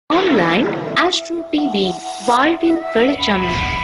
online astro TV வாழ்வின் வெளிச்சம்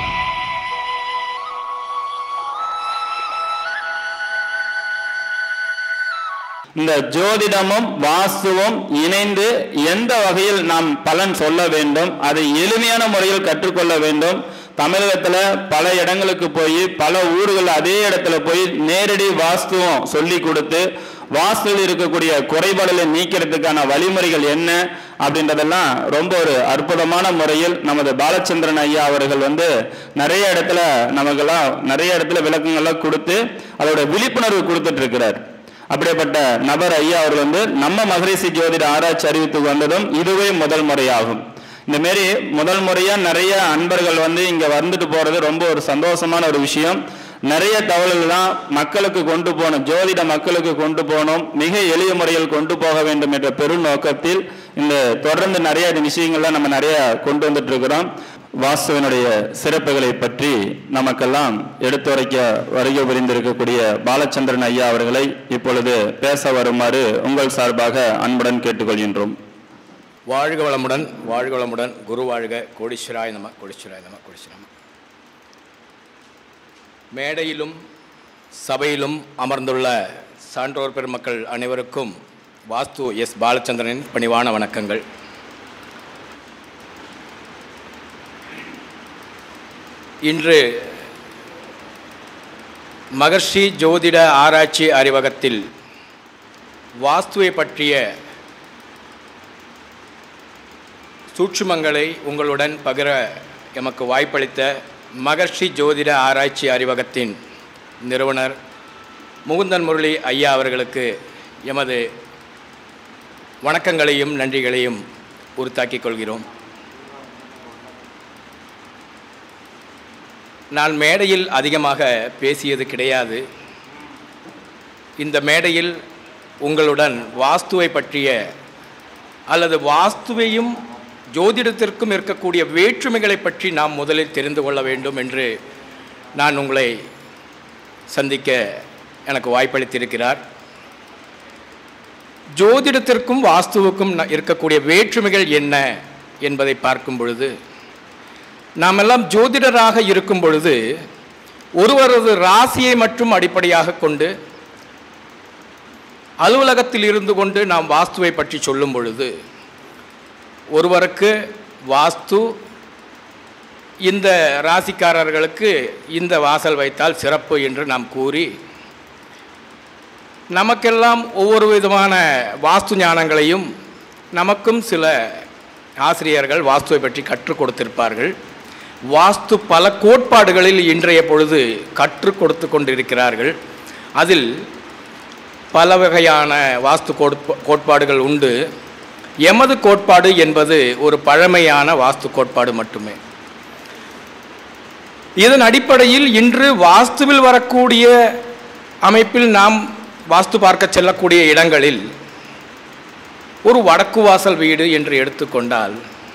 இந்த ஜோதிடமும் வாஸ்துவும் இணைந்து எந்த வகையில் நாம் பலன் சொல்ல வேண்டும் அதை எளிமையான முறையில் கற்றுக்கொள்ள வேண்டும் தமிழகத்துல பல இடங்களுக்கு போய் பல ஊர்கள் அதே இடத்துல போய் நேரடி வாஸ்துவம் சொல்லி கொடுத்து வாஸ்துவில் இருக்கக்கூடிய குறைபாடுகளை நீக்கிறதுக்கான வழிமுறைகள் என்ன அப்படின்றதெல்லாம் ரொம்ப ஒரு அற்புதமான முறையில் நமது பாலச்சந்திரன் ஐயா அவர்கள் வந்து நிறைய இடத்துல நமக்கெல்லாம் நிறைய இடத்துல விளக்கங்கள்லாம் கொடுத்து அதோட விழிப்புணர்வு கொடுத்துட்டு இருக்கிறார் அப்படிப்பட்ட நபர் ஐயா அவர் வந்து நம்ம மகரிஷி ஜோதிட ஆராய்ச்சி அறிவித்துக்கு வந்ததும் இதுவே முதல் முறையாகும் இந்த மாரி முதல் முறையா நிறைய அன்பர்கள் வந்து இங்க வந்துட்டு போறது ரொம்ப ஒரு சந்தோஷமான ஒரு விஷயம் நிறைய தகவல்கள்லாம் மக்களுக்கு கொண்டு போகணும் ஜோதிட மக்களுக்கு கொண்டு போகணும் மிக எளிய முறையில் கொண்டு போக வேண்டும் என்ற பெருநோக்கத்தில் இந்த தொடர்ந்து நிறைய விஷயங்கள்லாம் நம்ம நிறைய கொண்டு வந்துட்டு இருக்கிறோம் வாஸ்துவினுடைய சிறப்புகளை பற்றி நமக்கெல்லாம் எடுத்துரைக்க வருகை புரிந்திருக்கக்கூடிய பாலச்சந்திரன் ஐயா அவர்களை இப்பொழுது பேச வருமாறு உங்கள் சார்பாக அன்புடன் கேட்டுக்கொள்கின்றோம் வாழ்க வளமுடன் வாழ்க வளமுடன் குரு வாழ்க கோடீஸ்வராய நம கோடீஸ்வராய நம கோடீஸ்வராய நம மேடையிலும் சபையிலும் அமர்ந்துள்ள சான்றோர் பெருமக்கள் அனைவருக்கும் வாஸ்து எஸ் பாலச்சந்திரனின் பணிவான வணக்கங்கள் இன்று மகர்ஷி ஜோதிட ஆராய்ச்சி அறிவகத்தில் வாஸ்துவை பற்றிய சூட்சுமங்களை உங்களுடன் பகிர எமக்கு வாய்ப்பளித்த மகர்ஷி ஜோதிட ஆராய்ச்சி அறிவகத்தின் நிறுவனர் முகுந்தன் முரளி ஐயா அவர்களுக்கு எமது வணக்கங்களையும் நன்றிகளையும் உறுத்தாக்கிக் கொள்கிறோம் நான் மேடையில் அதிகமாக பேசியது கிடையாது இந்த மேடையில் உங்களுடன் வாஸ்துவை பற்றிய அல்லது வாஸ்துவையும் ஜோதிடத்திற்கும் இருக்கக்கூடிய வேற்றுமைகளை பற்றி நாம் முதலில் தெரிந்து கொள்ள வேண்டும் என்று நான் உங்களை சந்திக்க எனக்கு வாய்ப்பளித்திருக்கிறார் ஜோதிடத்திற்கும் வாஸ்துவுக்கும் ந- இருக்கக்கூடிய வேற்றுமைகள் என்ன என்பதை பார்க்கும் பொழுது நாம் எல்லாம் ஜோதிடராக இருக்கும் பொழுது ஒருவரது ராசியை மட்டும் அடிப்படையாக கொண்டு அலுவலகத்தில் இருந்து கொண்டு நாம் வாஸ்துவை பற்றி சொல்லும் பொழுது ஒருவருக்கு வாஸ்து இந்த ராசிக்காரர்களுக்கு இந்த வாசல் வைத்தால் சிறப்பு என்று நாம் கூறி நமக்கெல்லாம் ஒவ்வொரு விதமான வாஸ்து ஞானங்களையும் நமக்கும் சில ஆசிரியர்கள் வாஸ்துவை பற்றி கற்றுக் கொடுத்திருப்பார்கள் வாஸ்து பல கோட்பாடுகளில் இன்றைய பொழுது கற்றுக் கொடுத்து கொண்டிருக்கிறார்கள் அதில் பல வகையான வாஸ்து கோட்ப கோட்பாடுகள் உண்டு எமது கோட்பாடு என்பது ஒரு பழமையான வாஸ்து கோட்பாடு மட்டுமே இதன் அடிப்படையில் இன்று வாஸ்துவில் வரக்கூடிய அமைப்பில் நாம் வாஸ்து பார்க்க செல்லக்கூடிய இடங்களில் ஒரு வடக்கு வாசல் வீடு என்று எடுத்துக்கொண்டால்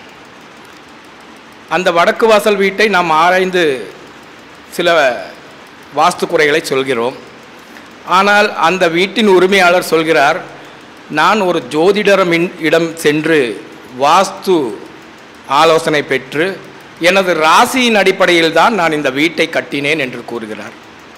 அந்த வடக்கு வாசல் வீட்டை நாம் ஆராய்ந்து சில வாஸ்து குறைகளை சொல்கிறோம் ஆனால் அந்த வீட்டின் உரிமையாளர் சொல்கிறார் நான் ஒரு ஜோதிடரம் இன்- இடம் சென்று வாஸ்து ஆலோசனை பெற்று எனது ராசியின் அடிப்படையில் தான் நான் இந்த வீட்டை கட்டினேன் என்று கூறுகிறார்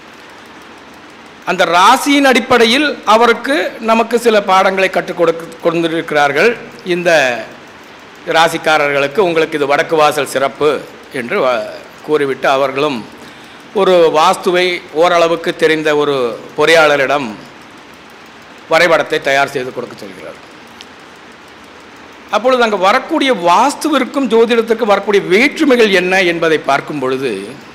அந்த ராசியின் அடிப்படையில் அவருக்கு நமக்கு சில பாடங்களை கற்றுக் கொடுக்க கொண்டிருக்கிறார்கள் இந்த ராசிக்காரர்களுக்கு உங்களுக்கு இது வடக்கு வாசல் சிறப்பு என்று வ- கூறிவிட்டு அவர்களும் ஒரு வாஸ்துவை ஓரளவுக்கு தெரிந்த ஒரு பொறியாளரிடம் வரைபடத்தை தயார் செய்து கொடுக்க சொல்கிறார் அப்பொழுது அங்கே வரக்கூடிய வாஸ்துவிற்கும் ஜோதிடத்திற்கும் வரக்கூடிய வேற்றுமைகள் என்ன என்பதை பார்க்கும் பொழுது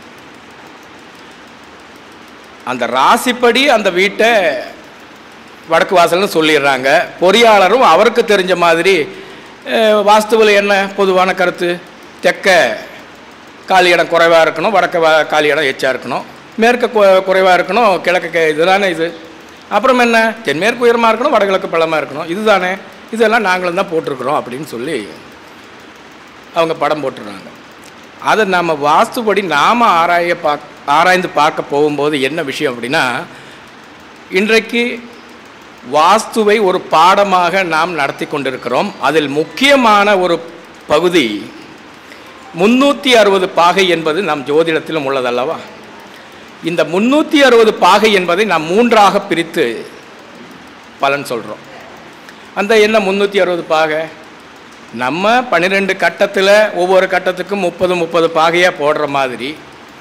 அந்த ராசிப்படி அந்த வீட்டை வடக்கு வாசல்னு சொல்லிடுறாங்க பொறியாளரும் அவருக்கு தெரிஞ்ச மாதிரி அஹ், வாஸ்துவில் என்ன பொதுவான கருத்து தெற்க காலி இடம் குறைவாக இருக்கணும் வடக்க வா- காலி இடம் எச்சா இருக்கணும் மேற்க கு- குறைவாக இருக்கணும் கிழக்கு கே- இதுதானே இது அப்புறம் என்ன தென்மேற்கு உயரமாக இருக்கணும் வடகிழக்கு பள்ளமாக இருக்கணும் இதுதானே இதெல்லாம் நாங்களும் தான் போட்டிருக்கிறோம் அப்படின்னு சொல்லி அவங்க படம் போட்டுடுறாங்க அதை நாம் வாஸ்துபடி நாம் ஆராய பாக் ஆராய்ந்து பார்க்க போகும்போது என்ன விஷயம் அப்படின்னா இன்றைக்கு வாஸ்துவை ஒரு பாடமாக நாம் நடத்தி கொண்டிருக்கிறோம் அதில் முக்கியமான ஒரு பகுதி முன்னூற்றி அறுபது பாகை என்பது நம் ஜோதிடத்திலும் உள்ளதல்லவா இந்த முன்னூற்றி அறுபது பாகை என்பதை நாம் மூன்றாக பிரித்து பலன் சொல்கிறோம் அந்த என்ன முந்நூற்றி அறுபது பாகை நம்ம பன்னிரெண்டு கட்டத்தில் ஒவ்வொரு கட்டத்துக்கும் முப்பது முப்பது பாகையாக போடுற மாதிரி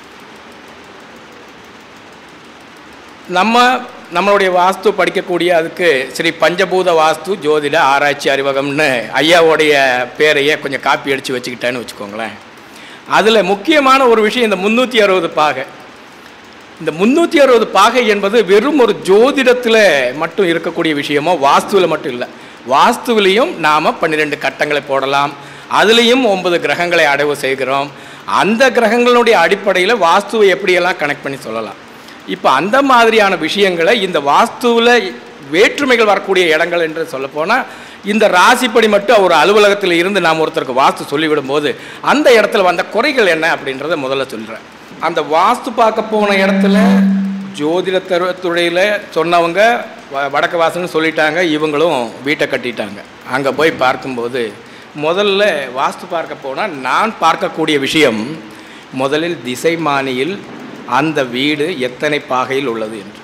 நம்ம நம்மளுடைய வாஸ்து படிக்கக்கூடிய அதுக்கு ஸ்ரீ பஞ்சபூத வாஸ்து ஜோதிட ஆராய்ச்சி அறிவகம்னு ஐயாவுடைய பேரையே கொஞ்சம் காப்பி அடித்து வச்சுக்கிட்டேன்னு வச்சுக்கோங்களேன் அதில் முக்கியமான ஒரு விஷயம் இந்த முந்நூற்றி அறுபது பாகை இந்த முந்நூற்றி அறுபது பாகை என்பது வெறும் ஒரு ஜோதிடத்தில் மட்டும் இருக்கக்கூடிய விஷயமோ வாஸ்துவில் மட்டும் இல்லை வாஸ்துவிலையும் நாம் பன்னிரெண்டு கட்டங்களை போடலாம் அதுலேயும் ஒன்பது கிரகங்களை அடைவு செய்கிறோம் அந்த கிரகங்களுடைய அடிப்படையில் வாஸ்துவை எப்படியெல்லாம் கனெக்ட் பண்ணி சொல்லலாம் இப்போ அந்த மாதிரியான விஷயங்களை இந்த வாஸ்துவில் வேற்றுமைகள் வரக்கூடிய இடங்கள் என்று சொல்லப்போனால் இந்த ராசிப்படி மட்டும் ஒரு அலுவலகத்தில் இருந்து நாம் ஒருத்தருக்கு வாஸ்து சொல்லிவிடும்போது அந்த இடத்துல வந்த குறைகள் என்ன அப்படின்றத முதல்ல சொல்கிறேன் அந்த வாஸ்து பார்க்க போன இடத்துல ஜோதிட தரு துறையில் சொன்னவங்க வ- வடக்கு வாசல்னு சொல்லிட்டாங்க இவங்களும் வீட்டை கட்டிட்டாங்க அங்கே போய் பார்க்கும்போது முதல்ல வாஸ்து பார்க்க போனால் நான் பார்க்கக்கூடிய விஷயம் முதலில் திசைமானியில் அந்த வீடு எத்தனை பாகையில் உள்ளது என்று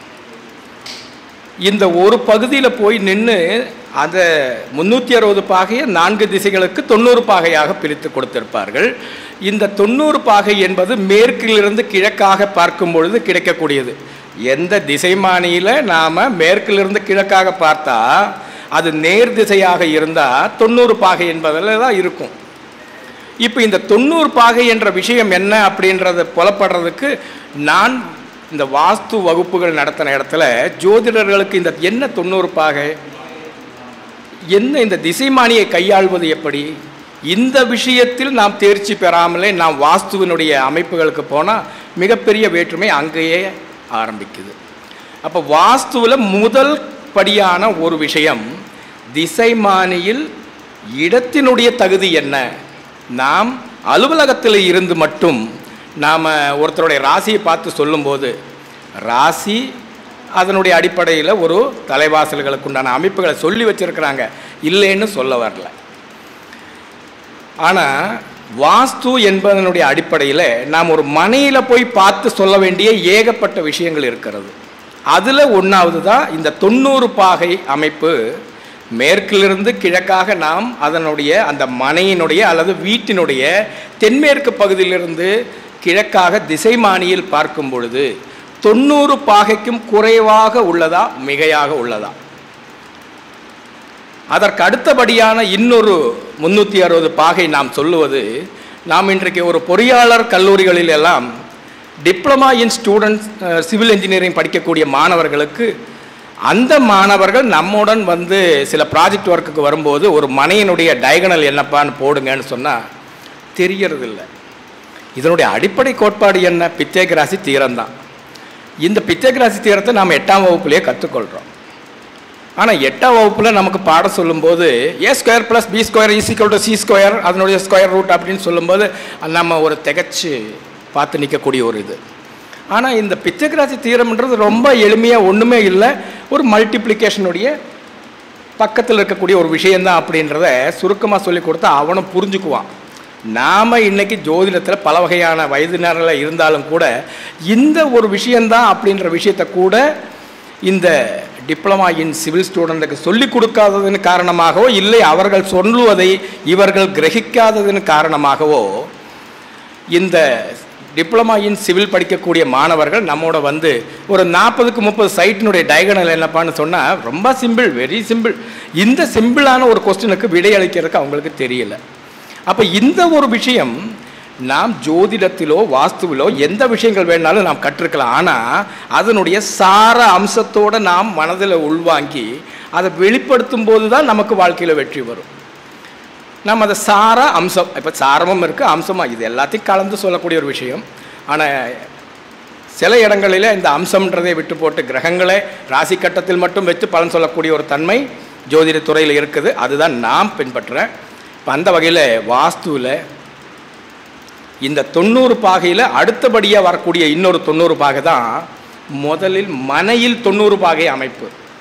இந்த ஒரு பகுதியில் போய் நின்று அந்த முந்நூற்றி அறுபது பாகையை நான்கு திசைகளுக்கு தொண்ணூறு பாகையாக பிரித்து கொடுத்திருப்பார்கள் இந்த தொண்ணூறு பாகை என்பது மேற்கிலிருந்து கிழக்காக பார்க்கும் பொழுது கிடைக்கக்கூடியது எந்த திசைமானியில் நாம் மேற்கிலிருந்து கிழக்காக பார்த்தா அது நேர் திசையாக இருந்தால் தொண்ணூறு பாகை என்பதில் தான் இருக்கும் இப்போ இந்த தொண்ணூறு பாகை என்ற விஷயம் என்ன அப்படின்றத புலப்படுறதுக்கு நான் இந்த வாஸ்து வகுப்புகள் நடத்தின இடத்துல ஜோதிடர்களுக்கு இந்த என்ன தொண்ணூறு பாகை என்ன இந்த திசைமானியை கையாள்வது எப்படி இந்த விஷயத்தில் நாம் தேர்ச்சி பெறாமலே நாம் வாஸ்துவினுடைய அமைப்புகளுக்கு போனால் மிகப்பெரிய வேற்றுமை அங்கேயே ஆரம்பிக்குது அப்போ வாஸ்துவில் முதல் படியான ஒரு விஷயம் திசைமானியில் இடத்தினுடைய தகுதி என்ன நாம் அலுவலகத்தில் இருந்து மட்டும் நாம் ஒருத்தருடைய ராசியை பார்த்து சொல்லும்போது ராசி அதனுடைய அடிப்படையில் ஒரு தலைவாசல்களுக்கு உண்டான அமைப்புகளை சொல்லி வச்சிருக்கிறாங்க இல்லைன்னு சொல்ல வரல ஆனால் வாஸ்து என்பதனுடைய அடிப்படையில் நாம் ஒரு மனையில் போய் பார்த்து சொல்ல வேண்டிய ஏகப்பட்ட விஷயங்கள் இருக்கிறது அதில் ஒன்றாவது தான் இந்த தொண்ணூறு பாகை அமைப்பு மேற்கிலிருந்து கிழக்காக நாம் அதனுடைய அந்த மனையினுடைய அல்லது வீட்டினுடைய தென்மேற்கு பகுதியிலிருந்து கிழக்காக திசைமானியில் பார்க்கும் பொழுது தொண்ணூறு பாகைக்கும் குறைவாக உள்ளதா மிகையாக உள்ளதா அதற்கு அடுத்தபடியான இன்னொரு முன்னூற்றி அறுபது பாகை நாம் சொல்லுவது நாம் இன்றைக்கு ஒரு பொறியாளர் கல்லூரிகளில் எல்லாம் டிப்ளமா இன் ஸ்டூடெண்ட்ஸ் சிவில் இன்ஜினியரிங் படிக்கக்கூடிய மாணவர்களுக்கு அந்த மாணவர்கள் நம்முடன் வந்து சில ப்ராஜெக்ட் ஒர்க்குக்கு வரும்போது ஒரு மனையினுடைய டயகனல் என்னப்பான்னு போடுங்கன்னு சொன்னால் தெரியறதில்ல இதனுடைய அடிப்படை கோட்பாடு என்ன பித்தேகராசி தீரம்தான் இந்த பித்தேகராசி தீரத்தை நாம் எட்டாம் வகுப்புலேயே கற்றுக்கொள்கிறோம் ஆனால் எட்டாம் வகுப்பில் நமக்கு பாடம் சொல்லும்போது A square plus B square is equal to C square அதனுடைய ஸ்கொயர் ரூட் அப்படின்னு சொல்லும்போது நம்ம ஒரு திகச்சு பார்த்து நிற்கக்கூடிய ஒரு இது ஆனால் இந்த பிச்சைகிராசி தீரம்ன்றது ரொம்ப எளிமையாக ஒன்றுமே இல்லை ஒரு மல்டிப்ளிகேஷனுடைய பக்கத்தில் இருக்கக்கூடிய ஒரு விஷயந்தான் அப்படின்றத சுருக்கமாக சொல்லி கொடுத்தா அவனும் புரிஞ்சுக்குவான் நாம் இன்னைக்கு ஜோதிடத்தில் பல வகையான வயதினரில் இருந்தாலும் கூட இந்த ஒரு விஷயந்தான் அப்படின்ற விஷயத்தை கூட இந்த டிப்ளமா இன் சிவில் ஸ்டூடெண்ட்டுக்கு சொல்லிக் கொடுக்காததன் காரணமாகவோ இல்லை அவர்கள் சொல்லுவதை இவர்கள் கிரகிக்காததன் காரணமாகவோ இந்த டிப்ளமா இன் சிவில் படிக்கக்கூடிய மாணவர்கள் நம்மோட வந்து ஒரு நாற்பதுக்கு முப்பது சைட்டினுடைய டயகனல் என்னப்பான்னு சொன்னால் ரொம்ப சிம்பிள் வெரி சிம்பிள் இந்த சிம்பிளான ஒரு கொஸ்டினுக்கு விடையளிக்கிறதுக்கு அவங்களுக்கு தெரியல அப்போ இந்த ஒரு விஷயம் நாம் ஜோதிடத்திலோ வாஸ்துவிலோ எந்த விஷயங்கள் வேணாலும் நாம் கற்றுக்கலாம் ஆனால் அதனுடைய சார அம்சத்தோடு நாம் மனதில் உள்வாங்கி அதை வெளிப்படுத்தும் போது தான் நமக்கு வாழ்க்கையில் வெற்றி வரும் நம்ம அதை சார அம்சம் இப்போ சாரமும் இருக்குது அம்சமாக இது எல்லாத்தையும் கலந்து சொல்லக்கூடிய ஒரு விஷயம் ஆனால் சில இடங்களில் இந்த அம்சம்ன்றதை விட்டு போட்டு கிரகங்களை ராசி கட்டத்தில் மட்டும் வச்சு பலன் சொல்லக்கூடிய ஒரு தன்மை ஜோதிட துறையில் இருக்குது அதுதான் நாம் பின்பற்றுறேன் இப்போ அந்த வகையில் வாஸ்துவில் இந்த தொண்ணூறு பாகையில் அடுத்தபடியாக வரக்கூடிய இன்னொரு தொண்ணூறு பாகை தான் முதலில் மனையில் தொண்ணூறு பாகை அமைப்பு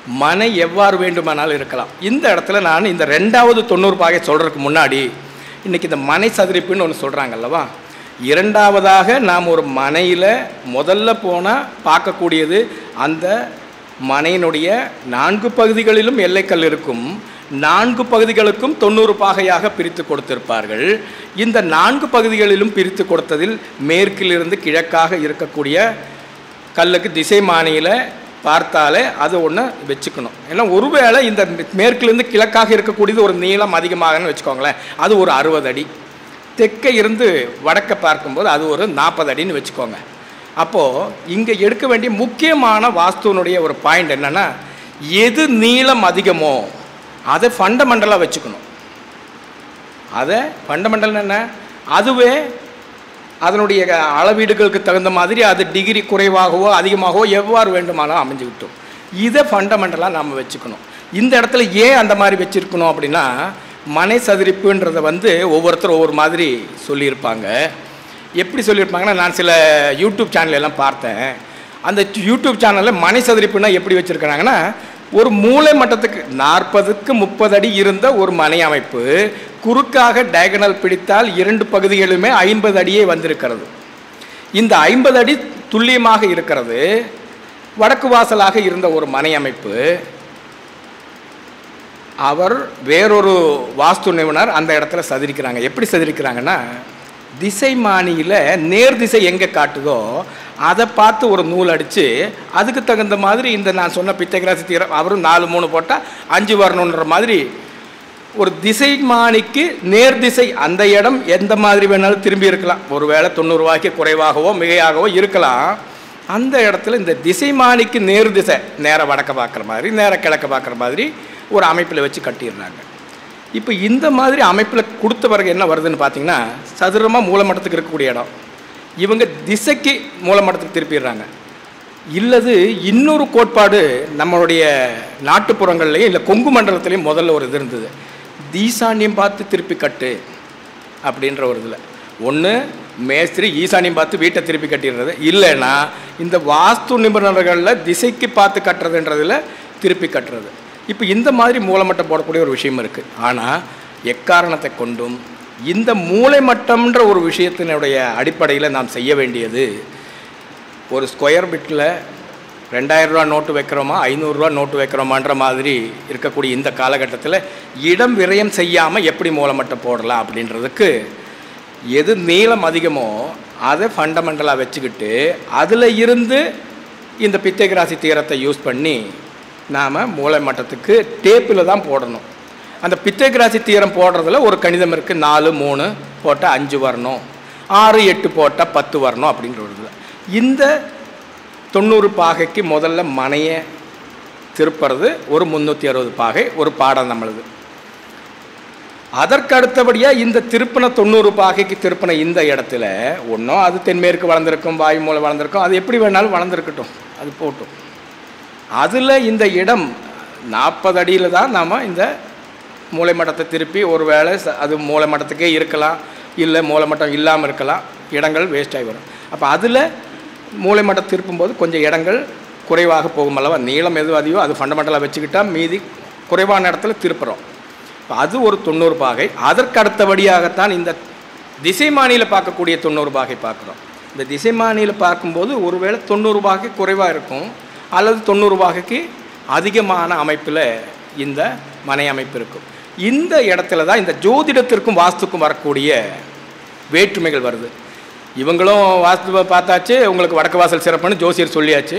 மனை எவ்வாறு வேண்டுமானாலும் இருக்கலாம் இந்த இடத்துல நான் இந்த ரெண்டாவது தொண்ணூறு பாகை சொல்கிறதுக்கு முன்னாடி இன்றைக்கி இந்த மனை சதுரிப்புன்னு ஒன்று சொல்கிறாங்க அல்லவா இரண்டாவதாக நாம் ஒரு மனையில் முதல்ல போனால் பார்க்கக்கூடியது அந்த மனையினுடைய நான்கு பகுதிகளிலும் எல்லைக்கல் இருக்கும் நான்கு பகுதிகளுக்கும் தொண்ணூறு பாகையாக பிரித்து கொடுத்திருப்பார்கள் இந்த நான்கு பகுதிகளிலும் பிரித்து கொடுத்ததில் மேற்கிலிருந்து கிழக்காக இருக்கக்கூடிய கல்லுக்கு திசை மானியில் பார்த்தாலே அது ஒன்று வச்சுக்கணும் ஏன்னா ஒருவேளை இந்த மேற்கிலிருந்து கிழக்காக இருக்கக்கூடியது ஒரு நீளம் அதிகமாகன்னு வச்சுக்கோங்களேன் அது ஒரு அறுபது அடி தெற்கே இருந்து வடக்க பார்க்கும்போது அது ஒரு நாற்பது அடின்னு வச்சுக்கோங்க அப்போது இங்கே எடுக்க வேண்டிய முக்கியமான வாஸ்துவனுடைய ஒரு பாயிண்ட் என்னென்னா எது நீளம் அதிகமோ அதை ஃபண்டமெண்டலாக வச்சுக்கணும் அதை ஃபண்டமெண்டல் என்ன அதுவே அதனுடைய அளவீடுகளுக்கு தகுந்த மாதிரி அது டிகிரி குறைவாகவோ அதிகமாகவோ எவ்வாறு வேண்டுமானாலும் அமைஞ்சுக்கிட்டோம் இதை ஃபண்டமெண்டலாக நாம் வச்சுக்கணும் இந்த இடத்துல ஏன் அந்த மாதிரி வச்சுருக்கணும் அப்படின்னா மனை சதுரிப்புன்றதை வந்து ஒவ்வொருத்தரும் ஒவ்வொரு மாதிரி சொல்லியிருப்பாங்க எப்படி சொல்லியிருப்பாங்கன்னா நான் சில யூடியூப் சேனல் எல்லாம் பார்த்தேன் அந்த யூடியூப் சேனலில் மனை சதுரிப்புனா எப்படி வச்சுருக்கிறாங்கன்னா ஒரு மூளை மட்டத்துக்கு நாற்பதுக்கு முப்பது அடி இருந்த ஒரு மனை அமைப்பு குறுக்காக டயகனல் பிடித்தால் இரண்டு பகுதிகளுமே ஐம்பது அடியே வந்திருக்கிறது இந்த ஐம்பது அடி துல்லியமாக இருக்கிறது வடக்கு வாசலாக இருந்த ஒரு மனை அமைப்பு அவர் வேறொரு வாஸ்து நிபுணர் அந்த இடத்துல சதிரிக்கிறாங்க எப்படி சதிரிக்கிறாங்கன்னா திசை மானியில் நேர் திசை எங்கே காட்டுதோ அதை பார்த்து ஒரு நூல் அடித்து அதுக்கு தகுந்த மாதிரி இந்த நான் சொன்ன பித்தகிராசி தீரம் அவரும் நாலு மூணு போட்டால் அஞ்சு வரணுன்ற மாதிரி ஒரு திசை மானிக்கு நேர் திசை அந்த இடம் எந்த மாதிரி வேணாலும் திரும்பி இருக்கலாம் ஒருவேளை தொண்ணூறு ரூபாய்க்கு குறைவாகவோ மிகையாகவோ இருக்கலாம் அந்த இடத்துல இந்த திசை மானிக்கு நேர் திசை நேர வடக்க பார்க்குற மாதிரி நேர கிழக்க பார்க்குற மாதிரி ஒரு அமைப்பில் வச்சு கட்டிடுறாங்க இப்போ இந்த மாதிரி அமைப்பில் கொடுத்த பிறகு என்ன வருதுன்னு பார்த்தீங்கன்னா சதுரமாக மூலமட்டத்துக்கு இருக்கக்கூடிய இடம் இவங்க திசைக்கு மூலமட்டத்துக்கு திருப்பிடுறாங்க இல்லது இன்னொரு கோட்பாடு நம்மளுடைய நாட்டுப்புறங்கள்லையும் இல்லை கொங்கு மண்டலத்துலேயும் முதல்ல ஒரு இது இருந்தது ஈசான்யம் பார்த்து திருப்பி கட்டு அப்படின்ற ஒரு இதில் ஒன்று மேஸ்திரி ஈசானியம் பார்த்து வீட்டை திருப்பி கட்டிடுறது இல்லைன்னா இந்த வாஸ்து நிபுணர்களில் திசைக்கு பார்த்து கட்டுறதுன்றதில் திருப்பி கட்டுறது இப்போ இந்த மாதிரி மூலமட்டம் போடக்கூடிய ஒரு விஷயம் இருக்குது ஆனால் எக்காரணத்தை கொண்டும் இந்த மூளை மட்டம்ன்ற ஒரு விஷயத்தினுடைய அடிப்படையில் நாம் செய்ய வேண்டியது ஒரு ஸ்கொயர் பிட்டில் ரெண்டாயிரரூவா நோட்டு வைக்கிறோமா ஐநூறுரூவா நோட்டு வைக்கிறோமான்ற மாதிரி இருக்கக்கூடிய இந்த காலகட்டத்தில் இடம் விரயம் செய்யாமல் எப்படி மூலமட்டம் போடலாம் அப்படின்றதுக்கு எது நீளம் அதிகமோ அதை ஃபண்டமெண்டலாக வச்சுக்கிட்டு அதில் இருந்து இந்த பித்தகிராசி தீரத்தை யூஸ் பண்ணி நாம் மூளை மட்டத்துக்கு டேப்பில் தான் போடணும் அந்த பித்தகிராசி தீரம் போடுறதுல ஒரு கணிதம் இருக்குது நாலு மூணு போட்டால் அஞ்சு வரணும் ஆறு எட்டு போட்டால் பத்து வரணும் அப்படின்ற ஒரு இதில் இந்த தொண்ணூறு பாகைக்கு முதல்ல மனையை திருப்புறது ஒரு முந்நூற்றி அறுபது பாகை ஒரு பாடம் நம்மளுது அதற்கு அடுத்தபடியாக இந்த திருப்பின தொண்ணூறு பாகைக்கு திருப்பின இந்த இடத்துல ஒன்றும் அது தென்மேற்கு வளர்ந்துருக்கும் வாயு மூலை வளர்ந்துருக்கும் அது எப்படி வேணாலும் வளர்ந்துருக்கட்டும் அது போட்டும் அதில் இந்த இடம் நாற்பது அடியில் தான் நாம் இந்த மூளை மட்டத்தை திருப்பி ஒரு வேளை ச- அது மூளை மட்டத்துக்கே இருக்கலாம் இல்லை மூளை மட்டம் இல்லாமல் இருக்கலாம் இடங்கள் வேஸ்ட் ஆகி வரும் அப்போ அதில் மூளை மட்டம் திருப்பும்போது கொஞ்சம் இடங்கள் குறைவாக போகும் அல்லவா நீளம் எது அதிகோ அது ஃபண்டமெண்டலாக வச்சுக்கிட்டா மீதி குறைவான இடத்துல திருப்புறோம் இப்போ அது ஒரு தொண்ணூறு பாகை அதற்கு அடுத்தபடியாகத்தான் இந்த திசைமானியில் பார்க்கக்கூடிய தொண்ணூறு பாகை பார்க்குறோம் இந்த திசைமானியில் பார்க்கும்போது ஒருவேளை தொண்ணூறு பாகை குறைவாக இருக்கும் அல்லது தொண்ணூறு பாகைக்கு அதிகமான அமைப்பில் இந்த மனை அமைப்பு இருக்கும் இந்த இடத்துல தான் இந்த ஜோதிடத்திற்கும் வாஸ்துக்கும் வரக்கூடிய வேற்றுமைகள் வருது இவங்களும் வாஸ்துவை பார்த்தாச்சு உங்களுக்கு வடக்கு வாசல் சிறப்புன்னு ஜோசியர் சொல்லியாச்சு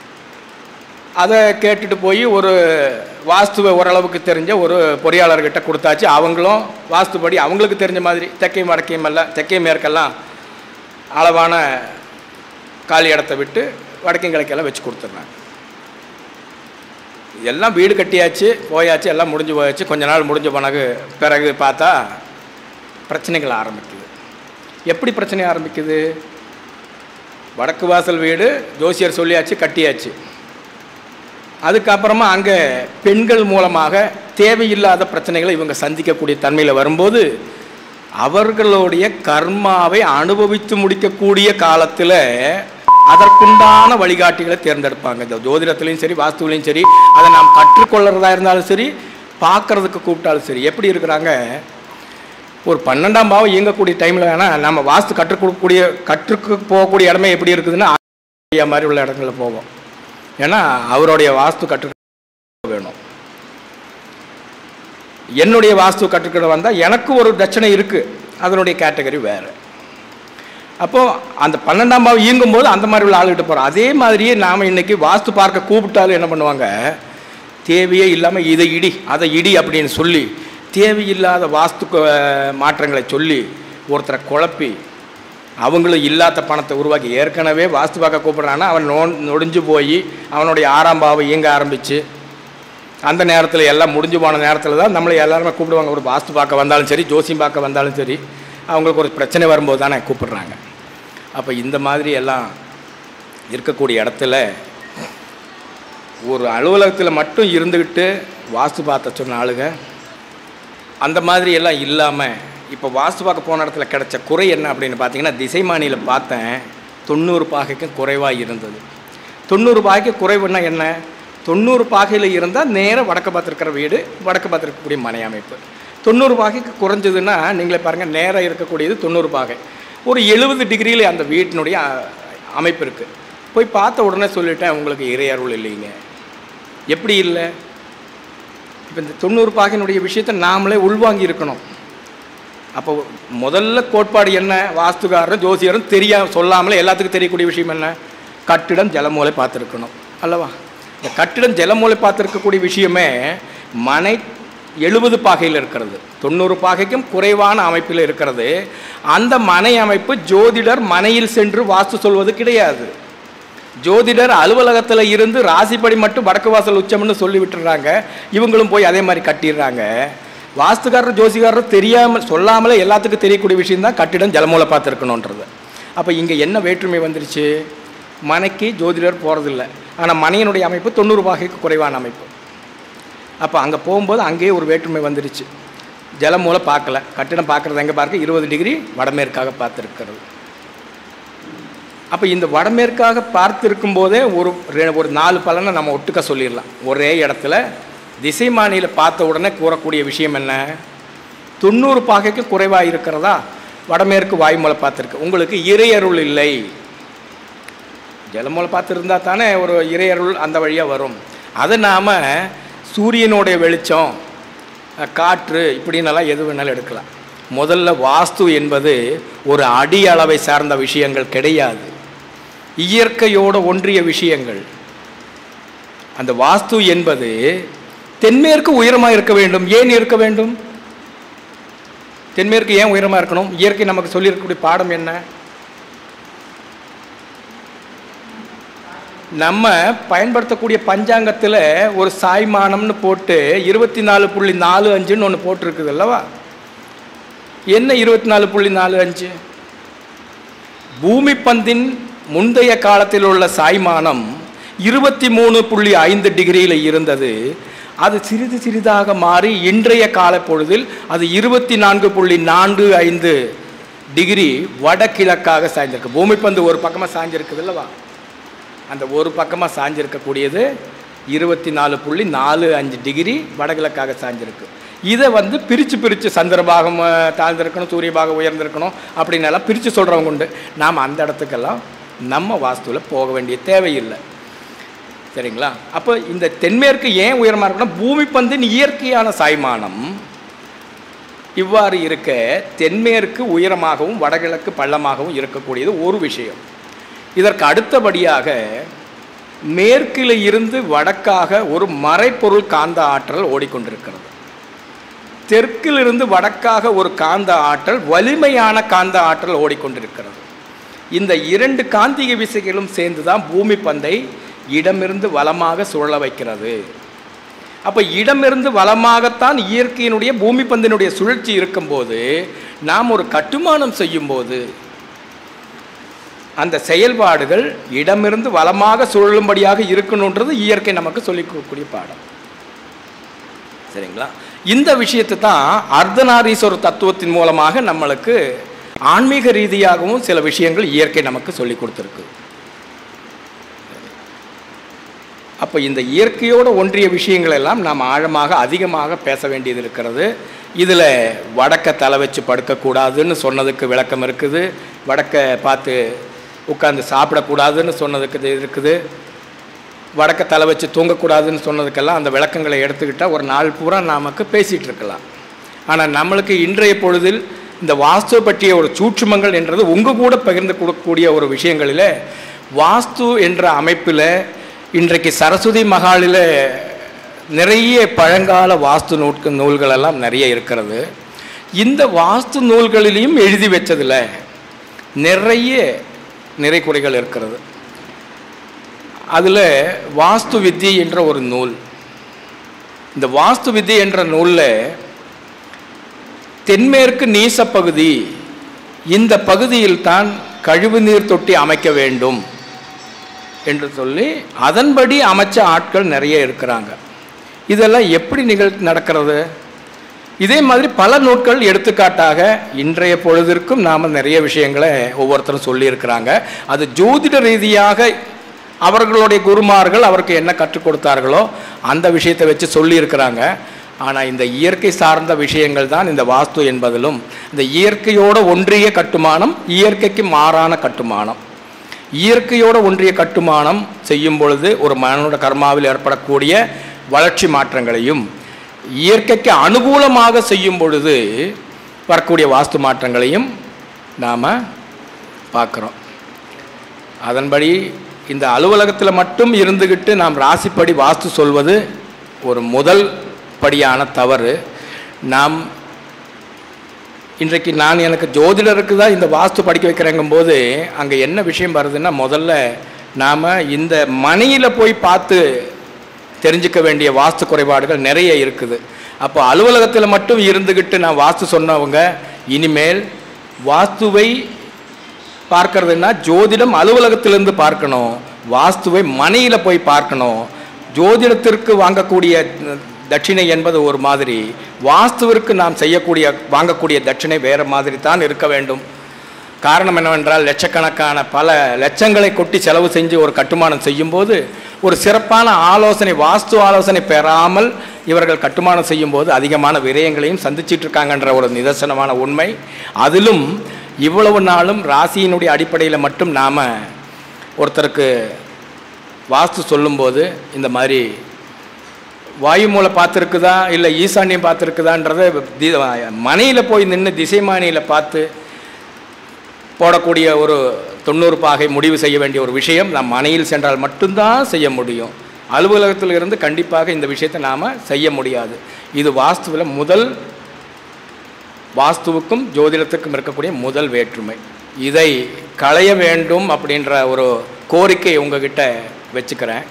அதை கேட்டுட்டு போய் ஒரு வாஸ்துவை ஓரளவுக்கு தெரிஞ்ச ஒரு பொறியாளர்கிட்ட கொடுத்தாச்சு அவங்களும் வாஸ்துபடி அவங்களுக்கு தெரிஞ்ச மாதிரி தெற்கையும் வடக்கையும் எல்லாம் தெற்கையும் மேற்கெல்லாம் அளவான காலி இடத்த விட்டு வடக்கையும் கிழக்கெல்லாம் வச்சு கொடுத்துட்றாங்க எல்லாம் வீடு கட்டியாச்சு போயாச்சு எல்லாம் முடிஞ்சு போயாச்சு கொஞ்ச நாள் முடிஞ்ச பிறகு பிறகு பார்த்தா பிரச்சனைகள் ஆரம்பிக்குது எப்படி பிரச்சனை ஆரம்பிக்குது வடக்கு வாசல் வீடு ஜோசியர் சொல்லியாச்சு கட்டியாச்சு அதுக்கப்புறமா அங்கே பெண்கள் மூலமாக தேவையில்லாத பிரச்சனைகளை இவங்க சந்திக்கக்கூடிய தன்மையில் வரும்போது அவர்களுடைய கர்மாவை அனுபவித்து முடிக்கக்கூடிய காலத்தில் அதற்குண்டான வழிகாட்டிகளை தேர்ந்தெடுப்பாங்க இந்த ஜோதிடத்துலேயும் சரி வாஸ்துவிலையும் சரி அதை நாம் கற்றுக்கொள்கிறதா இருந்தாலும் சரி பார்க்கறதுக்கு கூப்பிட்டாலும் சரி எப்படி இருக்கிறாங்க ஒரு பன்னெண்டாம் பாவம் இயங்கக்கூடிய டைமில் வேணால் நம்ம வாஸ்து கற்றுக் கொடுக்கக்கூடிய கற்றுக்கு போகக்கூடிய இடமே எப்படி இருக்குதுன்னா ஐயா மாதிரி உள்ள இடங்களில் போவோம் ஏன்னா அவருடைய வாஸ்து கற்று வேணும் என்னுடைய வாஸ்து கற்றுக்கிட வந்தால் எனக்கு ஒரு தட்சணை இருக்குது அதனுடைய கேட்டகரி வேறு அப்போது அந்த பன்னெண்டாம் பாவம் இயங்கும்போது அந்த மாதிரி உள்ள ஆளுகிட்ட போகிறோம் அதே மாதிரியே நாம் இன்னைக்கு வாஸ்து பார்க்க கூப்பிட்டாலும் என்ன பண்ணுவாங்க தேவையே இல்லாமல் இதை இடி அதை இடி அப்படின்னு சொல்லி தேவையில்லாத வாஸ்து க- மாற்றங்களை சொல்லி ஒருத்தரை குழப்பி அவங்களும் இல்லாத பணத்தை உருவாக்கி ஏற்கனவே வாஸ்து பார்க்க கூப்பிட்றான்னா அவன் நோ நொடிஞ்சு போய் அவனுடைய ஆறாம் பாவம் இயங்க ஆரம்பித்து அந்த நேரத்தில் எல்லாம் முடிஞ்சு போன நேரத்தில் தான் நம்மளை எல்லாருமே கூப்பிடுவாங்க ஒரு வாஸ்து பார்க்க வந்தாலும் சரி ஜோசியம் பார்க்க வந்தாலும் சரி அவங்களுக்கு ஒரு பிரச்சனை வரும்போது தானே கூப்பிடுறாங்க அப்போ இந்த மாதிரி எல்லாம் இருக்கக்கூடிய இடத்துல ஒரு அலுவலகத்தில் மட்டும் இருந்துக்கிட்டு வாஸ்து பார்த்த சொன்ன ஆளுங்க அந்த மாதிரி எல்லாம் இல்லாமல் இப்போ வாஸ்து பார்க்க போன இடத்துல கிடைச்ச குறை என்ன அப்படின்னு பார்த்தீங்கன்னா திசைமானியில் பார்த்தேன் தொண்ணூறு பாகைக்கும் குறைவாக இருந்தது தொண்ணூறு பாகைக்கு குறைவுன்னா என்ன தொண்ணூறு பாகையில் இருந்தால் நேராக வடக்கு பார்த்துருக்கிற வீடு வடக்கு பார்த்துருக்கக்கூடிய மனை அமைப்பு தொண்ணூறு பாகைக்கு குறைஞ்சதுன்னா நீங்களே பாருங்கள் நேராக இருக்கக்கூடியது தொண்ணூறு பாகை ஒரு எழுபது டிகிரியில் அந்த வீட்டினுடைய அ, அமைப்பு இருக்குது போய் பார்த்த உடனே சொல்லிட்டேன் உங்களுக்கு இறையருள் இல்லைங்க எப்படி இல்லை இப்போ இந்த தொண்ணூறு பாகையினுடைய விஷயத்தை நாமளே உள்வாங்கி இருக்கணும் அப்போ முதல்ல கோட்பாடு என்ன வாஸ்துகாரரும் ஜோசியரும் தெரியா சொல்லாமலே எல்லாத்துக்கும் தெரியக்கூடிய விஷயம் என்ன கட்டிடம் ஜலமூலை பார்த்துருக்கணும் அல்லவா இந்த கட்டிடம் ஜலமூலை பார்த்துருக்கக்கூடிய விஷயமே மனை எழுபது பாகையில் இருக்கிறது தொண்ணூறு பாகைக்கும் குறைவான அமைப்பில் இருக்கிறது அந்த மனை அமைப்பு ஜோதிடர் மனையில் சென்று வாஸ்து சொல்வது கிடையாது ஜோதிடர் அலுவலகத்தில் இருந்து ராசிப்படி மட்டும் வடக்கு வாசல் உச்சம்னு சொல்லி விட்டுறாங்க இவங்களும் போய் அதே மாதிரி கட்டிடுறாங்க வாஸ்துக்காரர் ஜோசிகாரர் தெரியாமல் சொல்லாமலே எல்லாத்துக்கும் தெரியக்கூடிய விஷயம் தான் கட்டிடம் ஜலமூலை பார்த்துருக்கணுன்றது அப்போ இங்கே என்ன வேற்றுமை வந்துருச்சு மனைக்கு ஜோதிடர் போகிறதில்ல ஆனால் மனையினுடைய அமைப்பு தொண்ணூறு பாகைக்கு குறைவான அமைப்பு அப்போ அங்கே போகும்போது அங்கேயே ஒரு வேற்றுமை வந்துருச்சு ஜலமூலை பார்க்கல கட்டிடம் பார்க்குறது எங்கே பார்க்க இருபது டிகிரி வடமேற்காக பார்த்துருக்கிறது அப்போ இந்த வடமேற்காக பார்த்திருக்கும் போதே ஒரு ரெ- ஒரு நாலு பலனை நம்ம ஒட்டுக்க சொல்லிடலாம் ஒரே இடத்துல திசை மாநில பார்த்த உடனே கூறக்கூடிய விஷயம் என்ன தொண்ணூறு பாகைக்கு குறைவாக இருக்கிறதா வடமேற்கு வாய்மூலை பார்த்துருக்கு உங்களுக்கு இறையருள் இல்லை ஜலமூலை பார்த்துருந்தா தானே ஒரு இறையருள் அந்த வழியாக வரும் அதை நாம் சூரியனுடைய வெளிச்சம் அஹ், காற்று இப்படின்னெல்லாம் எது வேணாலும் எடுக்கலாம் முதல்ல வாஸ்து என்பது ஒரு அடி அளவை சார்ந்த விஷயங்கள் கிடையாது இயற்கையோடு ஒன்றிய விஷயங்கள் அந்த வாஸ்து என்பது தென்மேற்கு உயரமாக இருக்க வேண்டும் ஏன் இருக்க வேண்டும் தென்மேற்கு ஏன் உயரமாக இருக்கணும் இயற்கை நமக்கு சொல்லியிருக்கக்கூடிய பாடம் என்ன நம்ம பயன்படுத்தக்கூடிய பஞ்சாங்கத்தில் ஒரு சாய்மானம்னு போட்டு இருபத்தி நாலு புள்ளி நாலு அஞ்சுன்னு ஒன்று போட்டிருக்குது அல்லவா என்ன இருபத்தி நாலு புள்ளி நாலு அஞ்சு பூமி பந்தின் முந்தைய காலத்தில் உள்ள சாய்மானம் இருபத்தி மூணு புள்ளி ஐந்து டிகிரியில் இருந்தது அது சிறிது சிறிதாக மாறி இன்றைய கால பொழுதில் அது இருபத்தி நான்கு புள்ளி நான்கு ஐந்து டிகிரி வடகிழக்காக சாய்ந்திருக்கு பூமி பந்து ஒரு பக்கமாக சாய்ஞ்சிருக்குது அல்லவா அந்த ஒரு பக்கமாக சாஞ்சிருக்கக்கூடியது இருபத்தி நாலு புள்ளி நாலு அஞ்சு டிகிரி வடகிழக்காக சாஞ்சிருக்கு இதை வந்து பிரித்து பிரித்து சந்திரபாகம் அஹ், தாழ்ந்திருக்கணும் சூரிய பாகம் உயர்ந்திருக்கணும் அப்படின்னு எல்லாம் பிரித்து சொல்கிறவங்க உண்டு நாம் அந்த இடத்துக்கெல்லாம் நம்ம வாஸ்துவில் போக வேண்டிய தேவையில்லை சரிங்களா அப்போ இந்த தென்மேற்கு ஏன் உயரமாக இருக்கணும் பூமி பந்தின் இயற்கையான சாய்மானம் இவ்வாறு இருக்க தென்மேற்கு உயரமாகவும் வடகிழக்கு பள்ளமாகவும் இருக்கக்கூடியது ஒரு விஷயம் இதற்கு அடுத்தபடியாக மேற்கில் இருந்து வடக்காக ஒரு மறைப்பொருள் காந்த ஆற்றல் ஓடிக்கொண்டிருக்கிறது தெற்கிலிருந்து வடக்காக ஒரு காந்த ஆற்றல் வலிமையான காந்த ஆற்றல் ஓடிக்கொண்டிருக்கிறது இந்த இரண்டு காந்திக விசைகளும் சேர்ந்து தான் பூமி பந்தை இடமிருந்து வலமாக சுழல வைக்கிறது அப்போ இடமிருந்து வலமாகத்தான் இயற்கையினுடைய பூமி பந்தினுடைய சுழற்சி இருக்கும்போது நாம் ஒரு கட்டுமானம் செய்யும்போது அந்த செயல்பாடுகள் இடமிருந்து வலமாக சுழலும்படியாக இருக்கணுன்றது இயற்கை நமக்கு சொல்லிக் கொடுக்கக்கூடிய பாடம் சரிங்களா இந்த விஷயத்தை தான் அர்த்தநாரீஸ்வர தத்துவத்தின் மூலமாக நம்மளுக்கு ஆன்மீக ரீதியாகவும் சில விஷயங்கள் இயற்கை நமக்கு சொல்லி கொடுத்துருக்கு அப்போ இந்த இயற்கையோடு ஒன்றிய விஷயங்கள் எல்லாம் நாம் ஆழமாக அதிகமாக பேச வேண்டியது இருக்கிறது இதில் வடக்க தலை வச்சு படுக்கக்கூடாதுன்னு சொன்னதுக்கு விளக்கம் இருக்குது வடக்க பார்த்து உட்காந்து சாப்பிடக்கூடாதுன்னு சொன்னதுக்கு இது இருக்குது வடக்க தலை வச்சு தூங்கக்கூடாதுன்னு சொன்னதுக்கெல்லாம் அந்த விளக்கங்களை எடுத்துக்கிட்டால் ஒரு நாள் பூரா நமக்கு பேசிகிட்டு இருக்கலாம் ஆனால் நம்மளுக்கு இன்றைய பொழுதில் இந்த வாஸ்து பற்றிய ஒரு சூட்சுமங்கள் என்றது உங்கள் கூட பகிர்ந்து கொடுக்கக்கூடிய ஒரு விஷயங்களில் வாஸ்து என்ற அமைப்பில் இன்றைக்கு சரஸ்வதி மகாலில் நிறைய பழங்கால வாஸ்து நூட்க நூல்கள் எல்லாம் நிறைய இருக்கிறது இந்த வாஸ்து நூல்களிலையும் எழுதி வச்சதில் நிறைய நிறை குறைகள் இருக்கிறது அதில் வாஸ்து வித்தி என்ற ஒரு நூல் இந்த வாஸ்து வித்தி என்ற நூலில் தென்மேற்கு நீசப்பகுதி இந்த பகுதியில் தான் கழிவுநீர் தொட்டி அமைக்க வேண்டும் என்று சொல்லி அதன்படி அமைச்ச ஆட்கள் நிறைய இருக்கிறாங்க இதெல்லாம் எப்படி நிகழ் நடக்கிறது இதே மாதிரி பல நூட்கள் எடுத்துக்காட்டாக இன்றைய பொழுதிற்கும் நாம் நிறைய விஷயங்களை ஒவ்வொருத்தரும் சொல்லியிருக்கிறாங்க அது ஜோதிட ரீதியாக அவர்களுடைய குருமார்கள் அவருக்கு என்ன கற்றுக் கொடுத்தார்களோ அந்த விஷயத்தை வச்சு சொல்லியிருக்கிறாங்க ஆனால் இந்த இயற்கை சார்ந்த விஷயங்கள் தான் இந்த வாஸ்து என்பதிலும் இந்த இயற்கையோட ஒன்றிய கட்டுமானம் இயற்கைக்கு மாறான கட்டுமானம் இயற்கையோட ஒன்றிய கட்டுமானம் செய்யும் பொழுது ஒரு மனோட கர்மாவில் ஏற்படக்கூடிய வளர்ச்சி மாற்றங்களையும் இயற்கைக்கு அனுகூலமாக செய்யும் பொழுது வரக்கூடிய வாஸ்து மாற்றங்களையும் நாம் பார்க்குறோம் அதன்படி இந்த அலுவலகத்தில் மட்டும் இருந்துக்கிட்டு நாம் ராசிப்படி வாஸ்து சொல்வது ஒரு முதல் படியான தவறு நாம் இன்றைக்கு நான் எனக்கு ஜோதிடருக்கு தான் இந்த வாஸ்து படிக்க வைக்கிறேங்கும்போது அங்கே என்ன விஷயம் வருதுன்னா முதல்ல நாம் இந்த மணியில் போய் பார்த்து தெரிஞ்சுக்க வேண்டிய வாஸ்து குறைபாடுகள் நிறைய இருக்குது அப்போ அலுவலகத்தில் மட்டும் இருந்துக்கிட்டு நான் வாஸ்து சொன்னவங்க இனிமேல் வாஸ்துவை பார்க்கறதுன்னா ஜோதிடம் அலுவலகத்திலிருந்து பார்க்கணும் வாஸ்துவை மனையில் போய் பார்க்கணும் ஜோதிடத்திற்கு வாங்கக்கூடிய தட்சிணை என்பது ஒரு மாதிரி வாஸ்துவிற்கு நாம் செய்யக்கூடிய வாங்கக்கூடிய தட்சிணை வேறு மாதிரி தான் இருக்க வேண்டும் காரணம் என்னவென்றால் லட்சக்கணக்கான பல லட்சங்களை கொட்டி செலவு செஞ்சு ஒரு கட்டுமானம் செய்யும்போது ஒரு சிறப்பான ஆலோசனை வாஸ்து ஆலோசனை பெறாமல் இவர்கள் கட்டுமானம் செய்யும்போது அதிகமான விரயங்களையும் சந்திச்சிட்டு இருக்காங்கன்ற ஒரு நிதர்சனமான உண்மை அதிலும் இவ்வளவு நாளும் ராசியினுடைய அடிப்படையில் மட்டும் நாம் ஒருத்தருக்கு வாஸ்து சொல்லும்போது இந்த மாதிரி வாயு மூலை பார்த்துருக்குதா இல்லை ஈசான்யம் பார்த்துருக்குதான்றத தி மனையில் போய் நின்று திசைமானியில் பார்த்து போடக்கூடிய ஒரு தொண்ணூறு பாகை முடிவு செய்ய வேண்டிய ஒரு விஷயம் நாம் மனையில் சென்றால் மட்டும்தான் செய்ய முடியும் அலுவலகத்தில் இருந்து கண்டிப்பாக இந்த விஷயத்தை நாம் செய்ய முடியாது இது வாஸ்துவில் முதல் வாஸ்துவுக்கும் ஜோதிடத்துக்கும் இருக்கக்கூடிய முதல் வேற்றுமை இதை களைய வேண்டும் அப்படின்ற ஒரு கோரிக்கை உங்ககிட்ட வச்சுக்கிறேன்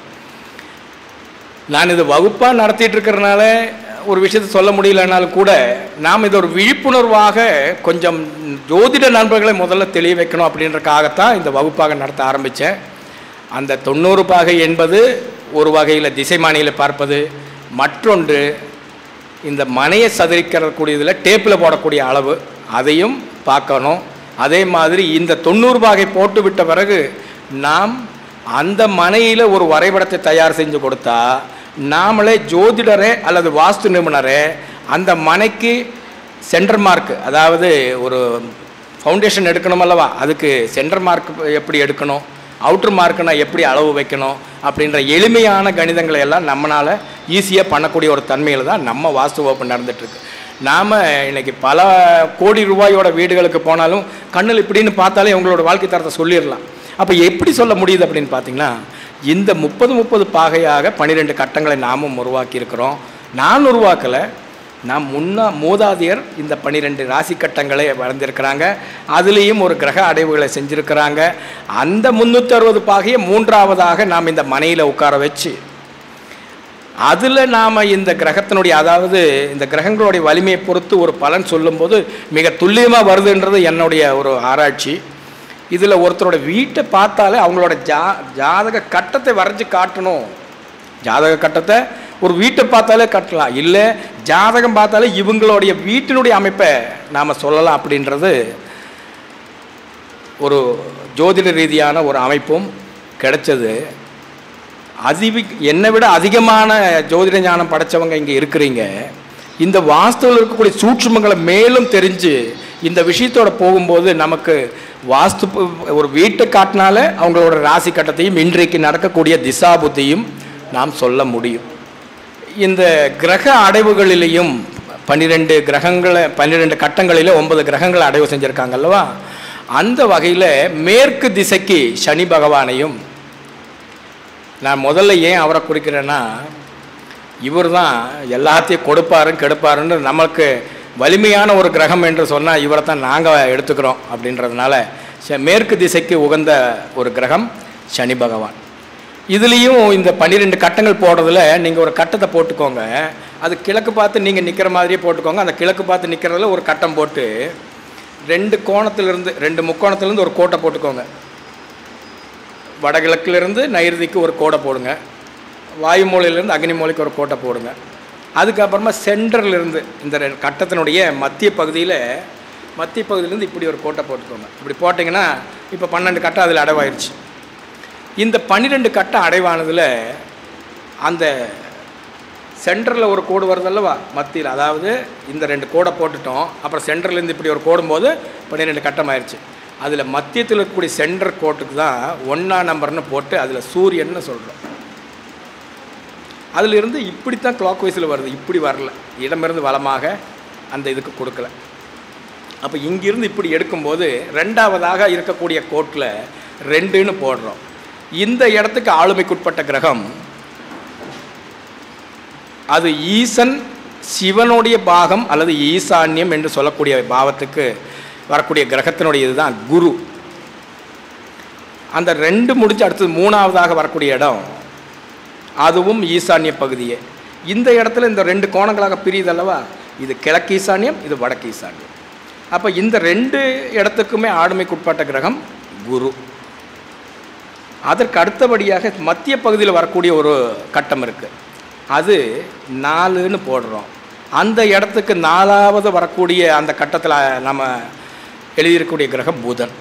நான் இது வகுப்பாக நடத்திட்டு இருக்கிறனால ஒரு விஷயத்தை சொல்ல முடியலனாலும் கூட நாம் இது ஒரு விழிப்புணர்வாக கொஞ்சம் ஜோதிட நண்பர்களை முதல்ல தெளிய வைக்கணும் அப்படின்றக்காகத்தான் இந்த வகுப்பாக நடத்த ஆரம்பித்தேன் அந்த தொண்ணூறு பாகை என்பது ஒரு வகையில் திசைமானியில் பார்ப்பது மற்றொன்று இந்த மனையை சதுரிக்கிறக்கூடியதில் டேப்பில் போடக்கூடிய அளவு அதையும் பார்க்கணும் அதே மாதிரி இந்த தொண்ணூறு பாகை போட்டு விட்ட பிறகு நாம் அந்த மனையில் ஒரு வரைபடத்தை தயார் செஞ்சு கொடுத்தா நாமளே ஜோதிடரே அல்லது வாஸ்து நிபுணரே அந்த மனைக்கு சென்டர் மார்க் அதாவது ஒரு ஃபவுண்டேஷன் எடுக்கணும் அல்லவா அதுக்கு சென்டர் மார்க் எப்படி எடுக்கணும் அவுட்ரு மார்க்குனா எப்படி அளவு வைக்கணும் அப்படின்ற எளிமையான கணிதங்களை எல்லாம் நம்மளால் ஈஸியாக பண்ணக்கூடிய ஒரு தன்மையில் தான் நம்ம வாஸ்து வகுப்பு நடந்துகிட்ருக்கு நாம் இன்னைக்கு பல கோடி ரூபாயோட வீடுகளுக்கு போனாலும் கண்ணில் இப்படின்னு பார்த்தாலே உங்களோட வாழ்க்கை தரத்தை சொல்லிடலாம் அப்போ எப்படி சொல்ல முடியுது அப்படின்னு பார்த்தீங்கன்னா இந்த முப்பது முப்பது பாகையாக பன்னிரெண்டு கட்டங்களை நாமும் உருவாக்கி இருக்கிறோம் நான் உருவாக்கலை நாம் முன்னா மூதாதையர் இந்த பன்னிரெண்டு ராசி கட்டங்களை வளர்ந்திருக்கிறாங்க அதுலேயும் ஒரு கிரக அடைவுகளை செஞ்சுருக்கிறாங்க அந்த முந்நூற்றி அறுபது பாகையை மூன்றாவதாக நாம் இந்த மனையில் உட்கார வச்சு அதில் நாம் இந்த கிரகத்தினுடைய அதாவது இந்த கிரகங்களுடைய வலிமையை பொறுத்து ஒரு பலன் சொல்லும்போது மிக துல்லியமாக வருதுன்றது என்னுடைய ஒரு ஆராய்ச்சி இதில் ஒருத்தரோட வீட்டை பார்த்தாலே அவங்களோட ஜா ஜாதக கட்டத்தை வரைஞ்சி காட்டணும் ஜாதக கட்டத்தை ஒரு வீட்டை பார்த்தாலே கட்டலாம் இல்லை ஜாதகம் பார்த்தாலே இவங்களுடைய வீட்டினுடைய அமைப்பை நாம் சொல்லலாம் அப்படின்றது ஒரு ஜோதிட ரீதியான ஒரு அமைப்பும் கிடைச்சது அதிவி என்னை விட அதிகமான ஜோதிட ஞானம் படைச்சவங்க இங்கே இருக்கிறீங்க இந்த வாஸ்துவில் இருக்கக்கூடிய சூட்சுமங்களை மேலும் தெரிஞ்சு இந்த விஷயத்தோட போகும்போது நமக்கு வாஸ்து ப- ஒரு வீட்டை காட்டினால அவங்களோட ராசி கட்டத்தையும் இன்றைக்கு நடக்கக்கூடிய திசா புத்தியும் நாம் சொல்ல முடியும் இந்த கிரக அடைவுகளிலேயும் பன்னிரெண்டு கிரகங்களை பன்னிரெண்டு கட்டங்களில் ஒன்பது கிரகங்களை அடைவு செஞ்சுருக்காங்க அல்லவா அந்த வகையில் மேற்கு திசைக்கு சனி பகவானையும் நான் முதல்ல ஏன் அவரை குறிக்கிறேன்னா இவர் தான் எல்லாத்தையும் கொடுப்பாரும் கெடுப்பாருன்னு நமக்கு வலிமையான ஒரு கிரகம் என்று சொன்னால் இவரை தான் நாங்கள் எடுத்துக்கிறோம் அப்படின்றதுனால ச- மேற்கு திசைக்கு உகந்த ஒரு கிரகம் சனி பகவான் இதுலேயும் இந்த பன்னிரெண்டு கட்டங்கள் போடுறதுல நீங்கள் ஒரு கட்டத்தை போட்டுக்கோங்க அது கிழக்கு பார்த்து நீங்கள் நிற்கிற மாதிரியே போட்டுக்கோங்க அந்த கிழக்கு பார்த்து நிற்கிறதுல ஒரு கட்டம் போட்டு ரெண்டு கோணத்திலிருந்து ரெண்டு முக்கோணத்திலிருந்து ஒரு கோட்டை போட்டுக்கோங்க வடகிழக்கிலிருந்து நைருதிக்கு ஒரு கோடை போடுங்க வாயு மூலையிலேருந்து அக்னி மூலைக்கு ஒரு கோட்டை போடுங்க அதுக்கப்புறமா சென்டர்ல இருந்து இந்த ரெண்டு கட்டத்தினுடைய மத்திய பகுதியில் மத்திய பகுதியிலேருந்து இப்படி ஒரு கோட்டை போட்டுக்கோங்க இப்படி போட்டிங்கன்னா இப்போ பன்னெண்டு கட்டம் அதில் அடைவாயிருச்சு இந்த பன்னிரெண்டு கட்டம் அடைவானதில் அந்த சென்டரில் ஒரு கோடு வருதல்லவா மத்தியில் அதாவது இந்த ரெண்டு கோடை போட்டுட்டோம் அப்புறம் சென்டர்லேருந்து இப்படி ஒரு கோடும்போது பன்னிரெண்டு கட்டம் ஆயிடுச்சு அதில் மத்தியத்தில் இருக்கக்கூடிய சென்டர் கோட்டுக்கு தான் ஒன்றா நம்பர்னு போட்டு அதில் சூரியன்னு சொல்கிறோம் அதிலிருந்து இப்படித்தான் கிளாக் வைஸில் வருது இப்படி வரல இடமிருந்து வலமாக அந்த இதுக்கு கொடுக்கல அப்போ இங்கிருந்து இப்படி எடுக்கும்போது ரெண்டாவதாக இருக்கக்கூடிய கோட்டில் ரெண்டுன்னு போடுறோம் இந்த இடத்துக்கு ஆளுமைக்குட்பட்ட கிரகம் அது ஈசன் சிவனுடைய பாகம் அல்லது ஈசான்யம் என்று சொல்லக்கூடிய பாவத்துக்கு வரக்கூடிய கிரகத்தினுடைய இதுதான் குரு அந்த ரெண்டு முடிஞ்சு அடுத்தது மூணாவதாக வரக்கூடிய இடம் அதுவும் ஈசான்ய பகுதியே இந்த இடத்துல இந்த ரெண்டு கோணங்களாக பிரியுது அல்லவா இது கிழக்கு ஈசான்யம் இது வடக்கு ஈசான்யம் அப்போ இந்த ரெண்டு இடத்துக்குமே ஆளுமைக்குட்பட்ட கிரகம் குரு அதற்கு அடுத்தபடியாக மத்திய பகுதியில் வரக்கூடிய ஒரு கட்டம் இருக்குது அது நாலுன்னு போடுறோம் அந்த இடத்துக்கு நாலாவது வரக்கூடிய அந்த கட்டத்தில் நம்ம எழுதியிருக்கக்கூடிய கிரகம் புதன்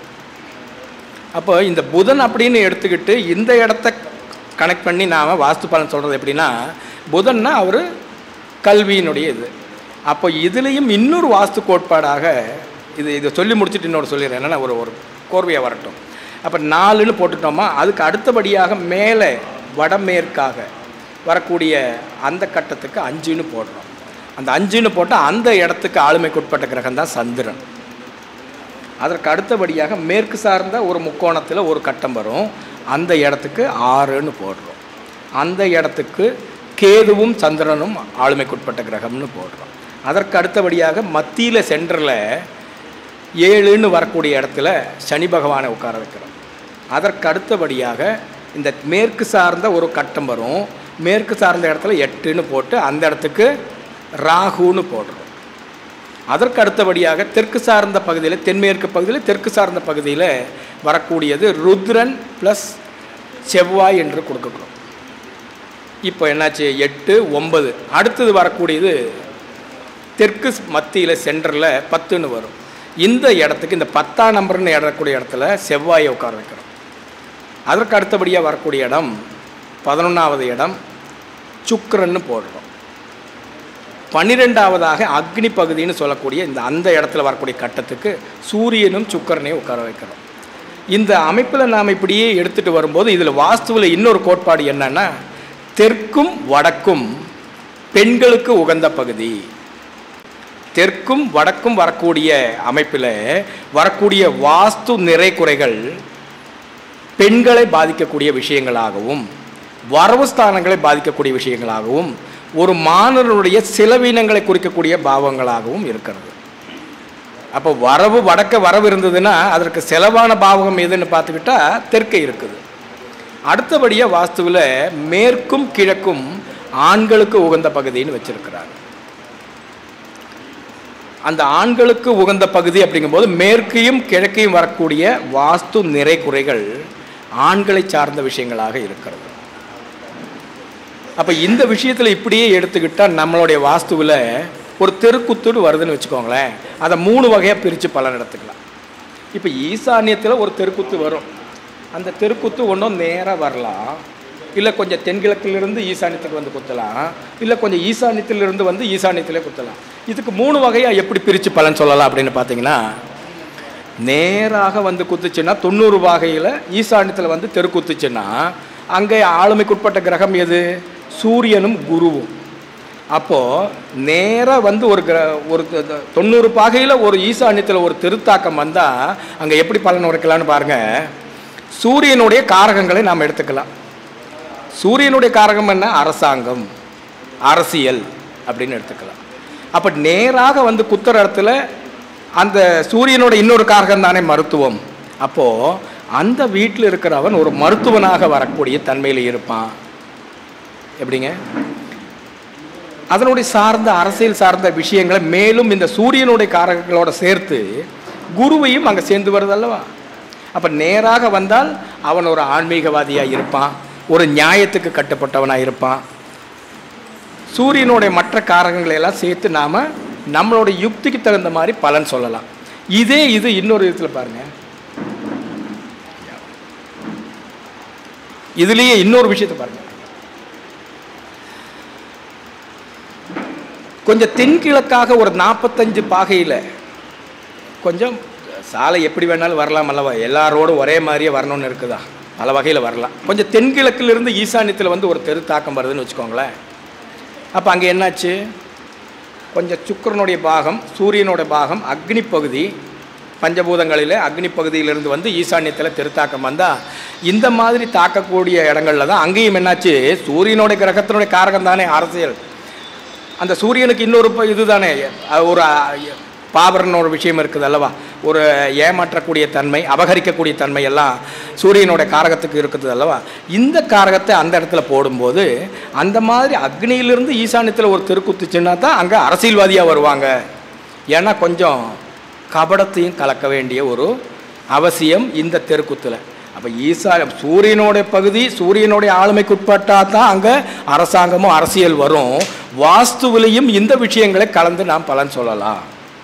அப்போ இந்த புதன் அப்படின்னு எடுத்துக்கிட்டு இந்த இடத்த கனெக்ட் பண்ணி நாம் வாஸ்து பலன் சொல்கிறது எப்படின்னா புதன்னா அவர் கல்வியினுடைய இது அப்போ இதுலேயும் இன்னொரு வாஸ்து கோட்பாடாக இது இதை சொல்லி முடிச்சுட்டு இன்னொரு சொல்லிடுறேன் என்னன்னா ஒரு ஒரு கோர்வையாக வரட்டும் அப்போ நாலுன்னு போட்டுட்டோமா அதுக்கு அடுத்தபடியாக மேலே வடமேற்காக வரக்கூடிய அந்த கட்டத்துக்கு அஞ்சுன்னு போடுறோம் அந்த அஞ்சுன்னு போட்டால் அந்த இடத்துக்கு ஆளுமைக்குட்பட்ட கிரகம் தான் சந்திரன் அதற்கு அடுத்தபடியாக மேற்கு சார்ந்த ஒரு முக்கோணத்தில் ஒரு கட்டம் வரும் அந்த இடத்துக்கு ஆறுன்னு போடுறோம் அந்த இடத்துக்கு கேதுவும் சந்திரனும் ஆளுமைக்குட்பட்ட கிரகம்னு போடுறோம் அதற்கு அடுத்தபடியாக மத்தியில் சென்டரில் ஏழுன்னு வரக்கூடிய இடத்துல சனி பகவானை உட்கார வைக்கிறோம் அதற்கு அடுத்தபடியாக இந்த மேற்கு சார்ந்த ஒரு கட்டம் வரும் மேற்கு சார்ந்த இடத்துல எட்டுன்னு போட்டு அந்த இடத்துக்கு ராகுன்னு போடுறோம் அதற்கு அடுத்தபடியாக தெற்கு சார்ந்த பகுதியில் தென்மேற்கு பகுதியில் தெற்கு சார்ந்த பகுதியில் வரக்கூடியது ருத்ரன் ப்ளஸ் செவ்வாய் என்று கொடுக்கணும் இப்போ என்னாச்சு எட்டு ஒன்பது அடுத்தது வரக்கூடியது தெற்கு மத்தியில் சென்டரில் பத்துன்னு வரும் இந்த இடத்துக்கு இந்த பத்தாம் நம்பர்னு இடக்கூடிய இடத்துல செவ்வாயை உட்கார வைக்கிறோம் அதற்கு அடுத்தபடியாக வரக்கூடிய இடம் பதினொன்றாவது இடம் சுக்கிரன்னு போடுறோம் பன்னிரெண்டாவதாக அக்னி பகுதின்னு சொல்லக்கூடிய இந்த அந்த இடத்துல வரக்கூடிய கட்டத்துக்கு சூரியனும் சுக்கிரனையும் உட்கார வைக்கிறோம் இந்த அமைப்பில் நாம் இப்படியே எடுத்துகிட்டு வரும்போது இதில் வாஸ்துவில் இன்னொரு கோட்பாடு என்னன்னா தெற்கும் வடக்கும் பெண்களுக்கு உகந்த பகுதி தெற்கும் வடக்கும் வரக்கூடிய அமைப்பில் வரக்கூடிய வாஸ்து நிறை குறைகள் பெண்களை பாதிக்கக்கூடிய விஷயங்களாகவும் வரவு ஸ்தானங்களை பாதிக்கக்கூடிய விஷயங்களாகவும் ஒரு மாணவருடைய செலவினங்களை குறிக்கக்கூடிய பாவங்களாகவும் இருக்கிறது அப்போ வரவு வடக்க வரவு இருந்ததுன்னா அதற்கு செலவான பாவகம் எதுன்னு பார்த்துக்கிட்டா தெற்கே இருக்குது அடுத்தபடியாக வாஸ்துவில் மேற்கும் கிழக்கும் ஆண்களுக்கு உகந்த பகுதின்னு வச்சிருக்கிறாங்க அந்த ஆண்களுக்கு உகந்த பகுதி அப்படிங்கும்போது மேற்கையும் கிழக்கையும் வரக்கூடிய வாஸ்து நிறை குறைகள் ஆண்களை சார்ந்த விஷயங்களாக இருக்கிறது அப்போ இந்த விஷயத்தில் இப்படியே எடுத்துக்கிட்டால் நம்மளுடைய வாஸ்துவில் ஒரு தெருக்குத்துன்னு வருதுன்னு வச்சுக்கோங்களேன் அதை மூணு வகையாக பிரித்து பலன் எடுத்துக்கலாம் இப்போ ஈசான்யத்தில் ஒரு தெருக்குத்து வரும் அந்த தெருக்குத்து ஒன்றும் நேராக வரலாம் இல்லை கொஞ்சம் தென்கிழக்கிலிருந்து ஈசானியத்துக்கு வந்து குத்தலாம் இல்லை கொஞ்சம் ஈசானியத்திலிருந்து வந்து ஈசானியத்திலே குத்தலாம் இதுக்கு மூணு வகையாக எப்படி பிரித்து பலன் சொல்லலாம் அப்படின்னு பார்த்தீங்கன்னா நேராக வந்து குத்துச்சுன்னா தொண்ணூறு வகையில் ஈசானியத்தில் வந்து தெரு குத்துச்சுன்னா அங்கே ஆளுமைக்குட்பட்ட கிரகம் எது சூரியனும் குருவும் அப்போது நேராக வந்து ஒரு கிர ஒரு த- த- தொண்ணூறு பாகையில் ஒரு ஈசான்யத்தில் ஒரு திருத்தாக்கம் வந்தால் அங்கே எப்படி பலன் உரைக்கலான்னு பாருங்கள் சூரியனுடைய காரகங்களை நாம் எடுத்துக்கலாம் சூரியனுடைய காரகம் என்ன அரசாங்கம் அரசியல் அப்படின்னு எடுத்துக்கலாம் அப்போ நேராக வந்து குத்துற இடத்துல அந்த சூரியனோட இன்னொரு காரகம் தானே மருத்துவம் அப்போது அந்த வீட்டில் இருக்கிறவன் ஒரு மருத்துவனாக வரக்கூடிய தன்மையில் இருப்பான் எப்படிங்க அதனுடைய சார்ந்த அரசியல் சார்ந்த விஷயங்களை மேலும் இந்த சூரியனுடைய காரகங்களோட சேர்த்து குருவையும் அங்கே சேர்ந்து வருது அல்லவா அப்போ நேராக வந்தால் அவன் ஒரு ஆன்மீகவாதியாக இருப்பான் ஒரு நியாயத்துக்கு கட்டுப்பட்டவனாக இருப்பான் சூரியனுடைய மற்ற காரகங்களை எல்லாம் சேர்த்து நாம் நம்மளோட யுக்திக்கு தகுந்த மாதிரி பலன் சொல்லலாம் இதே இது இன்னொரு விதத்தில் பாருங்க இதுலேயே இன்னொரு விஷயத்தை பாருங்க கொஞ்சம் தென்கிழக்காக ஒரு நாற்பத்தஞ்சு பாகையில் கொஞ்சம் சாலை எப்படி வேணாலும் வரலாம் அல்லவா எல்லாரோடும் ஒரே மாதிரியே வரணும்னு இருக்குதா பல வகையில் வரலாம் கொஞ்சம் தென்கிழக்கிலிருந்து ஈசான்யத்தில் வந்து ஒரு தெரு தாக்கம் வருதுன்னு வச்சுக்கோங்களேன் அப்போ அங்கே என்னாச்சு கொஞ்சம் சுக்கிரனுடைய பாகம் சூரியனுடைய பாகம் அக்னி பகுதி பஞ்சபூதங்களில் அக்னி பகுதியிலிருந்து வந்து ஈசான்யத்தில் திருத்தாக்கம் வந்தால் இந்த மாதிரி தாக்கக்கூடிய இடங்கள்ல தான் அங்கேயும் என்னாச்சு சூரியனுடைய கிரகத்தினுடைய காரகம் தானே அரசியல் அந்த சூரியனுக்கு இன்னொரு ப- இதுதானே அஹ் ஒரு அஹ், பாபரன் ஒரு விஷயம் இருக்குது அல்லவா ஒரு ஏமாற்றக்கூடிய தன்மை அபகரிக்கக்கூடிய தன்மை எல்லாம் சூரியனோட காரகத்துக்கு இருக்குது அல்லவா இந்த காரகத்தை அந்த இடத்துல போடும்போது அந்த மாதிரி அக்னியிலிருந்து ஈசான்யத்தில் ஒரு தெருக்குத்துச்சுன்னா தான் அங்கே அரசியல்வாதியாக வருவாங்க ஏன்னா கொஞ்சம் கபடத்தையும் கலக்க வேண்டிய ஒரு அவசியம் இந்த தெருக்குத்தில் அப்போ ஈசா சூரியனோட பகுதி சூரியனுடைய ஆளுமைக்குட்பட்டா தான் அங்கே அரசாங்கமும் அரசியல் வரும் வாஸ்துவிலையும் இந்த விஷயங்களை கலந்து நாம் பலன் சொல்லலாம்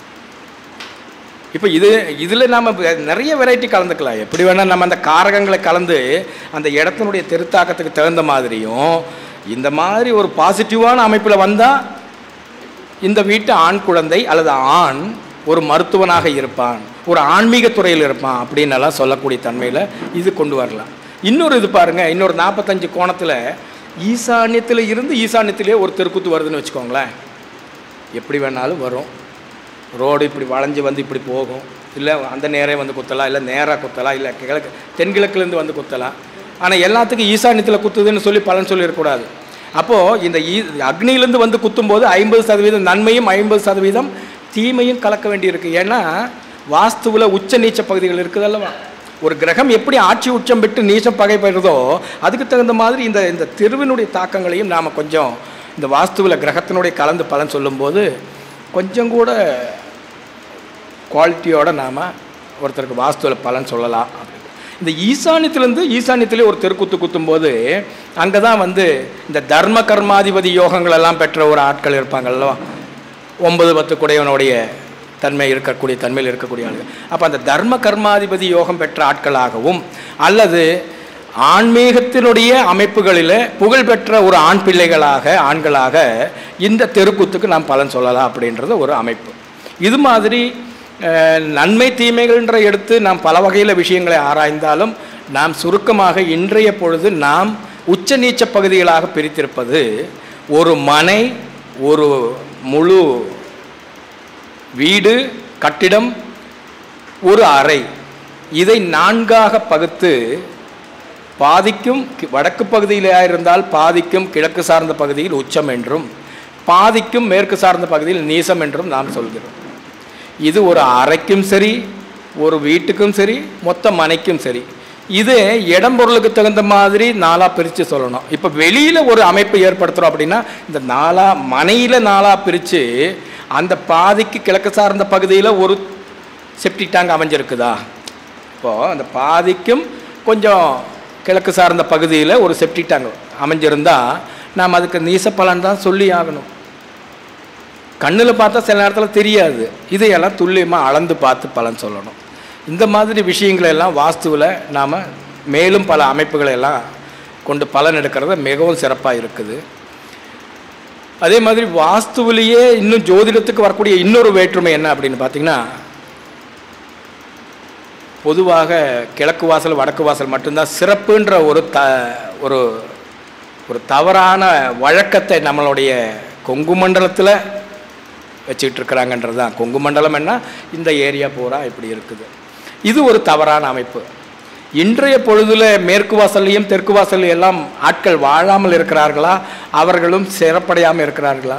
இப்போ இது இதில் நாம் நிறைய வெரைட்டி கலந்துக்கலாம் எப்படி வேணால் நம்ம அந்த காரகங்களை கலந்து அந்த இடத்தினுடைய தெருத்தாக்கத்துக்கு தகுந்த மாதிரியும் இந்த மாதிரி ஒரு பாசிட்டிவான அமைப்பில் வந்தால் இந்த வீட்டு ஆண் குழந்தை அல்லது ஆண் ஒரு மருத்துவனாக இருப்பான் ஒரு ஆன்மீக துறையில் இருப்பான் அப்படின்னு எல்லாம் சொல்லக்கூடிய தன்மையில் இது கொண்டு வரலாம் இன்னொரு இது பாருங்க இன்னொரு நாற்பத்தஞ்சு கோணத்தில் ஈசான்யத்தில் இருந்து ஈசான்யத்திலே ஒரு தெருக்குத்து வருதுன்னு வச்சுக்கோங்களேன் எப்படி வேணாலும் வரும் ரோடு இப்படி வளைஞ்சு வந்து இப்படி போகும் இல்லை அந்த நேரே வந்து குத்தலாம் இல்லை நேராக குத்தலாம் இல்லை கிழக்கு தென்கிழக்குலேருந்து வந்து குத்தலாம் ஆனால் எல்லாத்துக்கும் ஈசான்யத்தில் குத்துதுன்னு சொல்லி பலன் சொல்லிடக்கூடாது அப்போது இந்த ஈ அக்னியிலேருந்து வந்து குத்தும்போது ஐம்பது சதவீதம் நன்மையும் ஐம்பது சதவீதம் தீமையும் கலக்க வேண்டியிருக்கு ஏன்னா வாஸ்துவில் உச்ச நீச்ச பகுதிகள் இருக்குது அல்லவா ஒரு கிரகம் எப்படி ஆட்சி உச்சம் பெற்று நீச்சம் பகைப்படுறதோ அதுக்கு தகுந்த மாதிரி இந்த இந்த திருவினுடைய தாக்கங்களையும் நாம் கொஞ்சம் இந்த வாஸ்துவில் கிரகத்தினுடைய கலந்து பலன் சொல்லும்போது கொஞ்சம் கூட குவாலிட்டியோட நாம் ஒருத்தருக்கு வாஸ்துவில் பலன் சொல்லலாம் இந்த ஈசானியத்திலேருந்து ஈசானியத்திலே ஒரு தெருக்குத்து குத்தும்போது அங்கே தான் வந்து இந்த தர்ம கர்மாதிபதி யோகங்கள் எல்லாம் பெற்ற ஒரு ஆட்கள் இருப்பாங்க அல்லவா ஒன்பது பத்து குடையவனுடைய தன்மை இருக்கக்கூடிய தன்மையில் இருக்கக்கூடிய ஆளுகள் அப்போ அந்த தர்ம கர்மாதிபதி யோகம் பெற்ற ஆட்களாகவும் அல்லது ஆன்மீகத்தினுடைய அமைப்புகளில் புகழ்பெற்ற ஒரு ஆண் பிள்ளைகளாக ஆண்களாக இந்த தெருக்குத்துக்கு நாம் பலன் சொல்லலாம் அப்படின்றது ஒரு அமைப்பு இது மாதிரி அஹ், நன்மை தீமைகள்ன்ற எடுத்து நாம் பல வகையில் விஷயங்களை ஆராய்ந்தாலும் நாம் சுருக்கமாக இன்றைய பொழுது நாம் உச்ச நீச்ச பகுதிகளாக பிரித்திருப்பது ஒரு மனை ஒரு முழு வீடு கட்டிடம் ஒரு அறை இதை நான்காக பகுத்து பாதிக்கும் கி- வடக்கு பகுதியில் இருந்தால் பாதிக்கும் கிழக்கு சார்ந்த பகுதியில் உச்சம் என்றும் பாதிக்கும் மேற்கு சார்ந்த பகுதியில் நீசம் என்றும் நாம் சொல்கிறோம் இது ஒரு அறைக்கும் சரி ஒரு வீட்டுக்கும் சரி மொத்த மனைக்கும் சரி இது இடம் பொருளுக்கு தகுந்த மாதிரி நாளாக பிரித்து சொல்லணும் இப்போ வெளியில் ஒரு அமைப்பு ஏற்படுத்துகிறோம் அப்படின்னா இந்த நாலா மனையில் நாளாக பிரித்து அந்த பாதிக்கு கிழக்கு சார்ந்த பகுதியில் ஒரு செப்டிக் டேங்க் அமைஞ்சிருக்குதா இப்போது அந்த பாதிக்கும் கொஞ்சம் கிழக்கு சார்ந்த பகுதியில் ஒரு செப்டிக் டேங்க் அமைஞ்சிருந்தா நாம் அதுக்கு நீச பலன் தான் சொல்லி ஆகணும் கண்ணில் பார்த்தா சில நேரத்தில் தெரியாது இதையெல்லாம் துல்லியமாக அளந்து பார்த்து பலன் சொல்லணும் இந்த மாதிரி விஷயங்களை எல்லாம் வாஸ்துவில் நாம் மேலும் பல அமைப்புகளை எல்லாம் கொண்டு பலன் எடுக்கிறது மிகவும் சிறப்பாக இருக்குது அதே மாதிரி வாஸ்துவிலேயே இன்னும் ஜோதிடத்துக்கு வரக்கூடிய இன்னொரு வேற்றுமை என்ன அப்படின்னு பார்த்தீங்கன்னா பொதுவாக கிழக்கு வாசல் வடக்கு வாசல் மட்டும்தான் சிறப்புன்ற ஒரு த ஒரு ஒரு தவறான வழக்கத்தை நம்மளுடைய கொங்கு மண்டலத்தில் வச்சுக்கிட்டு இருக்கிறாங்கன்றது தான் கொங்கு மண்டலம் என்ன இந்த ஏரியா பூரா இப்படி இருக்குது இது ஒரு தவறான அமைப்பு இன்றைய பொழுதுல மேற்கு வாசல்லையும் தெற்கு வாசல்லையும் எல்லாம் ஆட்கள் வாழாமல் இருக்கிறார்களா அவர்களும் சிறப்படையாமல் இருக்கிறார்களா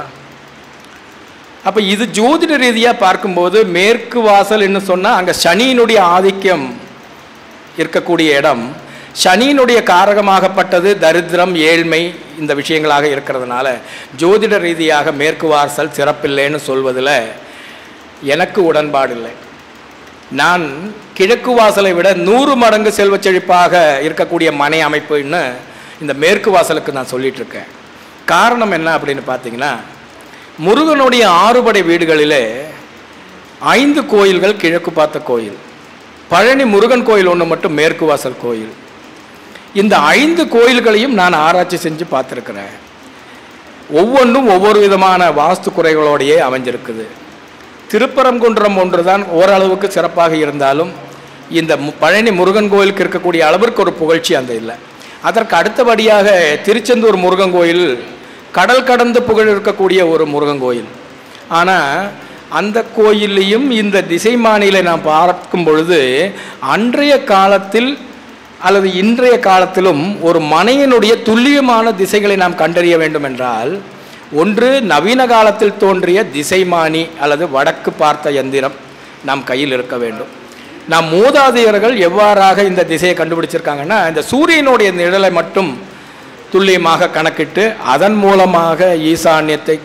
அப்போ இது ஜோதிட ரீதியாக பார்க்கும்போது மேற்கு வாசல்னு சொன்னால் அங்கே சனியினுடைய ஆதிக்கம் இருக்கக்கூடிய இடம் சனியினுடைய காரகமாகப்பட்டது தரித்திரம் ஏழ்மை இந்த விஷயங்களாக இருக்கிறதுனால ஜோதிட ரீதியாக மேற்கு வாசல் சிறப்பில்லைன்னு சொல்வதில் எனக்கு உடன்பாடு இல்லை நான் கிழக்கு வாசலை விட நூறு மடங்கு செல்வச் செழிப்பாக இருக்கக்கூடிய மனை அமைப்புன்னு இந்த மேற்கு வாசலுக்கு நான் சொல்லிட்டு இருக்கேன் காரணம் என்ன அப்படின்னு பார்த்தீங்கன்னா முருகனுடைய ஆறுபடை வீடுகளிலே ஐந்து கோயில்கள் கிழக்கு பார்த்த கோயில் பழனி முருகன் கோயில் ஒன்று மட்டும் மேற்கு வாசல் கோயில் இந்த ஐந்து கோயில்களையும் நான் ஆராய்ச்சி செஞ்சு பார்த்துருக்கிறேன் ஒவ்வொன்றும் ஒவ்வொரு விதமான வாஸ்து குறைகளோடையே அமைஞ்சிருக்குது திருப்பரங்குன்றம் ஒன்றுதான் ஓரளவுக்கு சிறப்பாக இருந்தாலும் இந்த மு- பழனி முருகன் கோயிலுக்கு இருக்கக்கூடிய அளவிற்கு ஒரு புகழ்ச்சி அந்த இல்லை அதற்கு அடுத்தபடியாக திருச்செந்தூர் முருகன் கோயில் கடல் கடந்து புகழ் இருக்கக்கூடிய ஒரு முருகன் கோயில் ஆனால் அந்த கோயிலையும் இந்த திசை மாநிலை நாம் பார்க்கும் பொழுது அன்றைய காலத்தில் அல்லது இன்றைய காலத்திலும் ஒரு மனையினுடைய துல்லியமான திசைகளை நாம் கண்டறிய வேண்டும் என்றால் ஒன்று நவீன காலத்தில் தோன்றிய திசைமானி அல்லது வடக்கு பார்த்த எந்திரம் நம் கையில் இருக்க வேண்டும் நம் மூதாதையர்கள் எவ்வாறாக இந்த திசையை கண்டுபிடிச்சிருக்காங்கன்னா இந்த சூரியனுடைய நிழலை மட்டும் துல்லியமாக கணக்கிட்டு அதன் மூலமாக ஈசான்யத்தை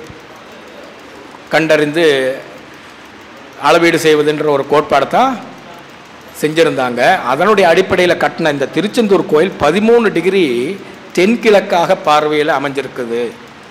கண்டறிந்து அளவீடு செய்வதுன்ற ஒரு கோட்பாடு தான் செஞ்சுருந்தாங்க அதனுடைய அடிப்படையில் கட்டின இந்த திருச்செந்தூர் கோயில் பதிமூணு டிகிரி தென்கிழக்காக பார்வையில் அமைஞ்சிருக்குது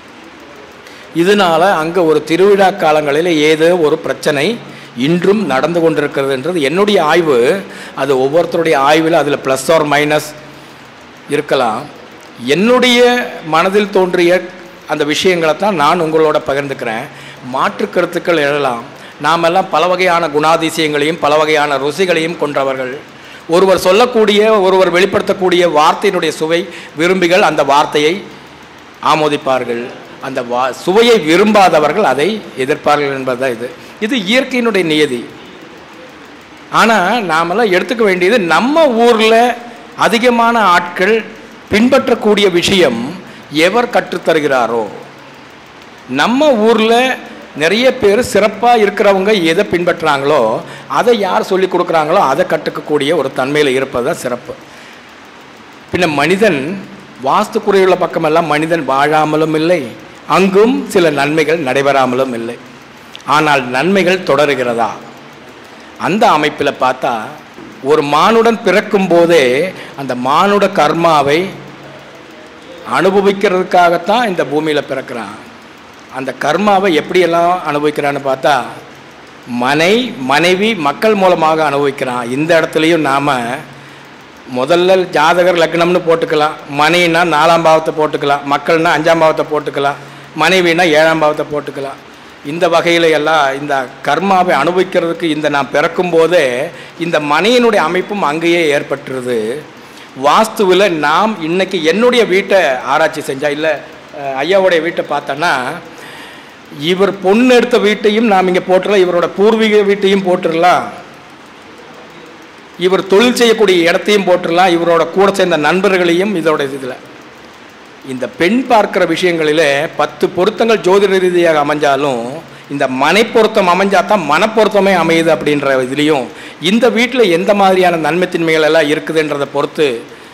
இதனால அங்கே ஒரு திருவிழா காலங்களில் ஏதோ ஒரு பிரச்சனை இன்றும் நடந்து கொண்டிருக்கிறதுன்றது என்னுடைய ஆய்வு அது ஒவ்வொருத்தருடைய ஆய்வில் அதில் ப்ளஸ் ஆர் மைனஸ் இருக்கலாம் என்னுடைய மனதில் தோன்றிய அந்த விஷயங்களை தான் நான் உங்களோட பகிர்ந்துக்கிறேன் மாற்று கருத்துக்கள் எழலாம் நாமெல்லாம் பல வகையான குணாதிசயங்களையும் பல வகையான ருசிகளையும் கொண்டவர்கள் ஒருவர் சொல்லக்கூடிய ஒருவர் வெளிப்படுத்தக்கூடிய வார்த்தையினுடைய சுவை விரும்பிகள் அந்த வார்த்தையை ஆமோதிப்பார்கள் அந்த வா சுவையை விரும்பாதவர்கள் அதை எதிர்ப்பார்கள் என்பதுதான் இது இது இயற்கையினுடைய நியதி ஆனால் நாமெல்லாம் எடுத்துக்க வேண்டியது நம்ம ஊரில் அதிகமான ஆட்கள் பின்பற்றக்கூடிய விஷயம் எவர் கற்றுத்தருகிறாரோ நம்ம ஊரில் நிறைய பேர் சிறப்பாக இருக்கிறவங்க எதை பின்பற்றுறாங்களோ அதை யார் சொல்லி கொடுக்குறாங்களோ அதை கற்றுக்கக்கூடிய ஒரு தன்மையில் இருப்பது தான் சிறப்பு பின்ன மனிதன் வாஸ்து குறையுள்ள பக்கமெல்லாம் மனிதன் வாழாமலும் இல்லை அங்கும் சில நன்மைகள் நடைபெறாமலும் இல்லை ஆனால் நன்மைகள் தொடருகிறதா அந்த அமைப்பில் பார்த்தா ஒரு மானுடன் பிறக்கும் போதே அந்த மானுட கர்மாவை அனுபவிக்கிறதுக்காகத்தான் இந்த பூமியில் பிறக்கிறான் அந்த கர்மாவை எப்படியெல்லாம் அனுபவிக்கிறான்னு பார்த்தா மனை மனைவி மக்கள் மூலமாக அனுபவிக்கிறான் இந்த இடத்துலையும் நாம் முதல்ல ஜாதகர் லக்னம்னு போட்டுக்கலாம் மனைனா நாலாம் பாவத்தை போட்டுக்கலாம் மக்கள்னா அஞ்சாம் பாவத்தை போட்டுக்கலாம் மனைவினா ஏழாம் பாவத்தை போட்டுக்கலாம் இந்த வகையில் எல்லாம் இந்த கர்மாவை அனுபவிக்கிறதுக்கு இந்த நான் பிறக்கும் போதே இந்த மனையினுடைய அமைப்பும் அங்கேயே ஏற்பட்டுருது வாஸ்துவில் நாம் இன்னைக்கு என்னுடைய வீட்டை ஆராய்ச்சி செஞ்சா இல்லை அஹ், ஐயாவுடைய வீட்டை பார்த்தோன்னா இவர் பொண்ணு எடுத்த வீட்டையும் நாம் இங்கே போட்டுடலாம் இவரோட பூர்வீக வீட்டையும் போட்டுடலாம் இவர் தொழில் செய்யக்கூடிய இடத்தையும் போட்டுடலாம் இவரோட கூட சேர்ந்த நண்பர்களையும் இதோட இதில் இந்த பெண் பார்க்கிற விஷயங்களில் பத்து பொருத்தங்கள் ஜோதிட ரீதியாக அமைஞ்சாலும் இந்த மனை பொருத்தம் அமைஞ்சா தான் மனப்பொருத்தமே அமையுது அப்படின்ற இதுலேயும் இந்த வீட்டில் எந்த மாதிரியான நன்மைத்தின்மைகள் எல்லாம் இருக்குதுன்றதை பொறுத்து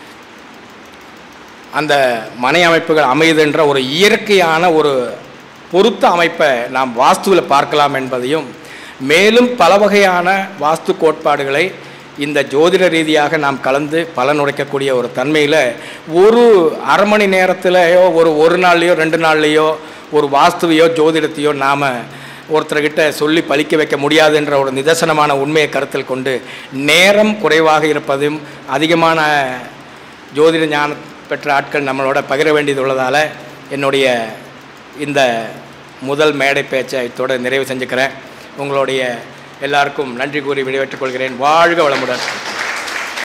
அந்த மனை அமைப்புகள் அமையுதுன்ற ஒரு இயற்கையான ஒரு பொருத்த அமைப்பை நாம் வாஸ்துவில் பார்க்கலாம் என்பதையும் மேலும் பல வகையான வாஸ்து கோட்பாடுகளை இந்த ஜோதிட ரீதியாக நாம் கலந்து பலனுரைக்கக்கூடிய ஒரு தன்மையில் ஒரு அரை மணி நேரத்திலையோ ஒரு ஒரு நாள்லையோ ரெண்டு நாள்லையோ ஒரு வாஸ்துவையோ ஜோதிடத்தையோ நாம் ஒருத்தர்கிட்ட சொல்லி பலிக்க வைக்க முடியாதுன்ற ஒரு நிதர்சனமான உண்மையை கருத்தில் கொண்டு நேரம் குறைவாக இருப்பதும் அதிகமான ஜோதிட ஞான பெற்ற ஆட்கள் நம்மளோட பகிர வேண்டியது உள்ளதால் என்னுடைய இந்த முதல் மேடை பேச்சை இத்தோட நிறைவு செஞ்சுக்கிறேன் உங்களுடைய எல்லாருக்கும் நன்றி கூறி விடைபெற்றுக் கொள்கிறேன் வாழ்க வளமுடன்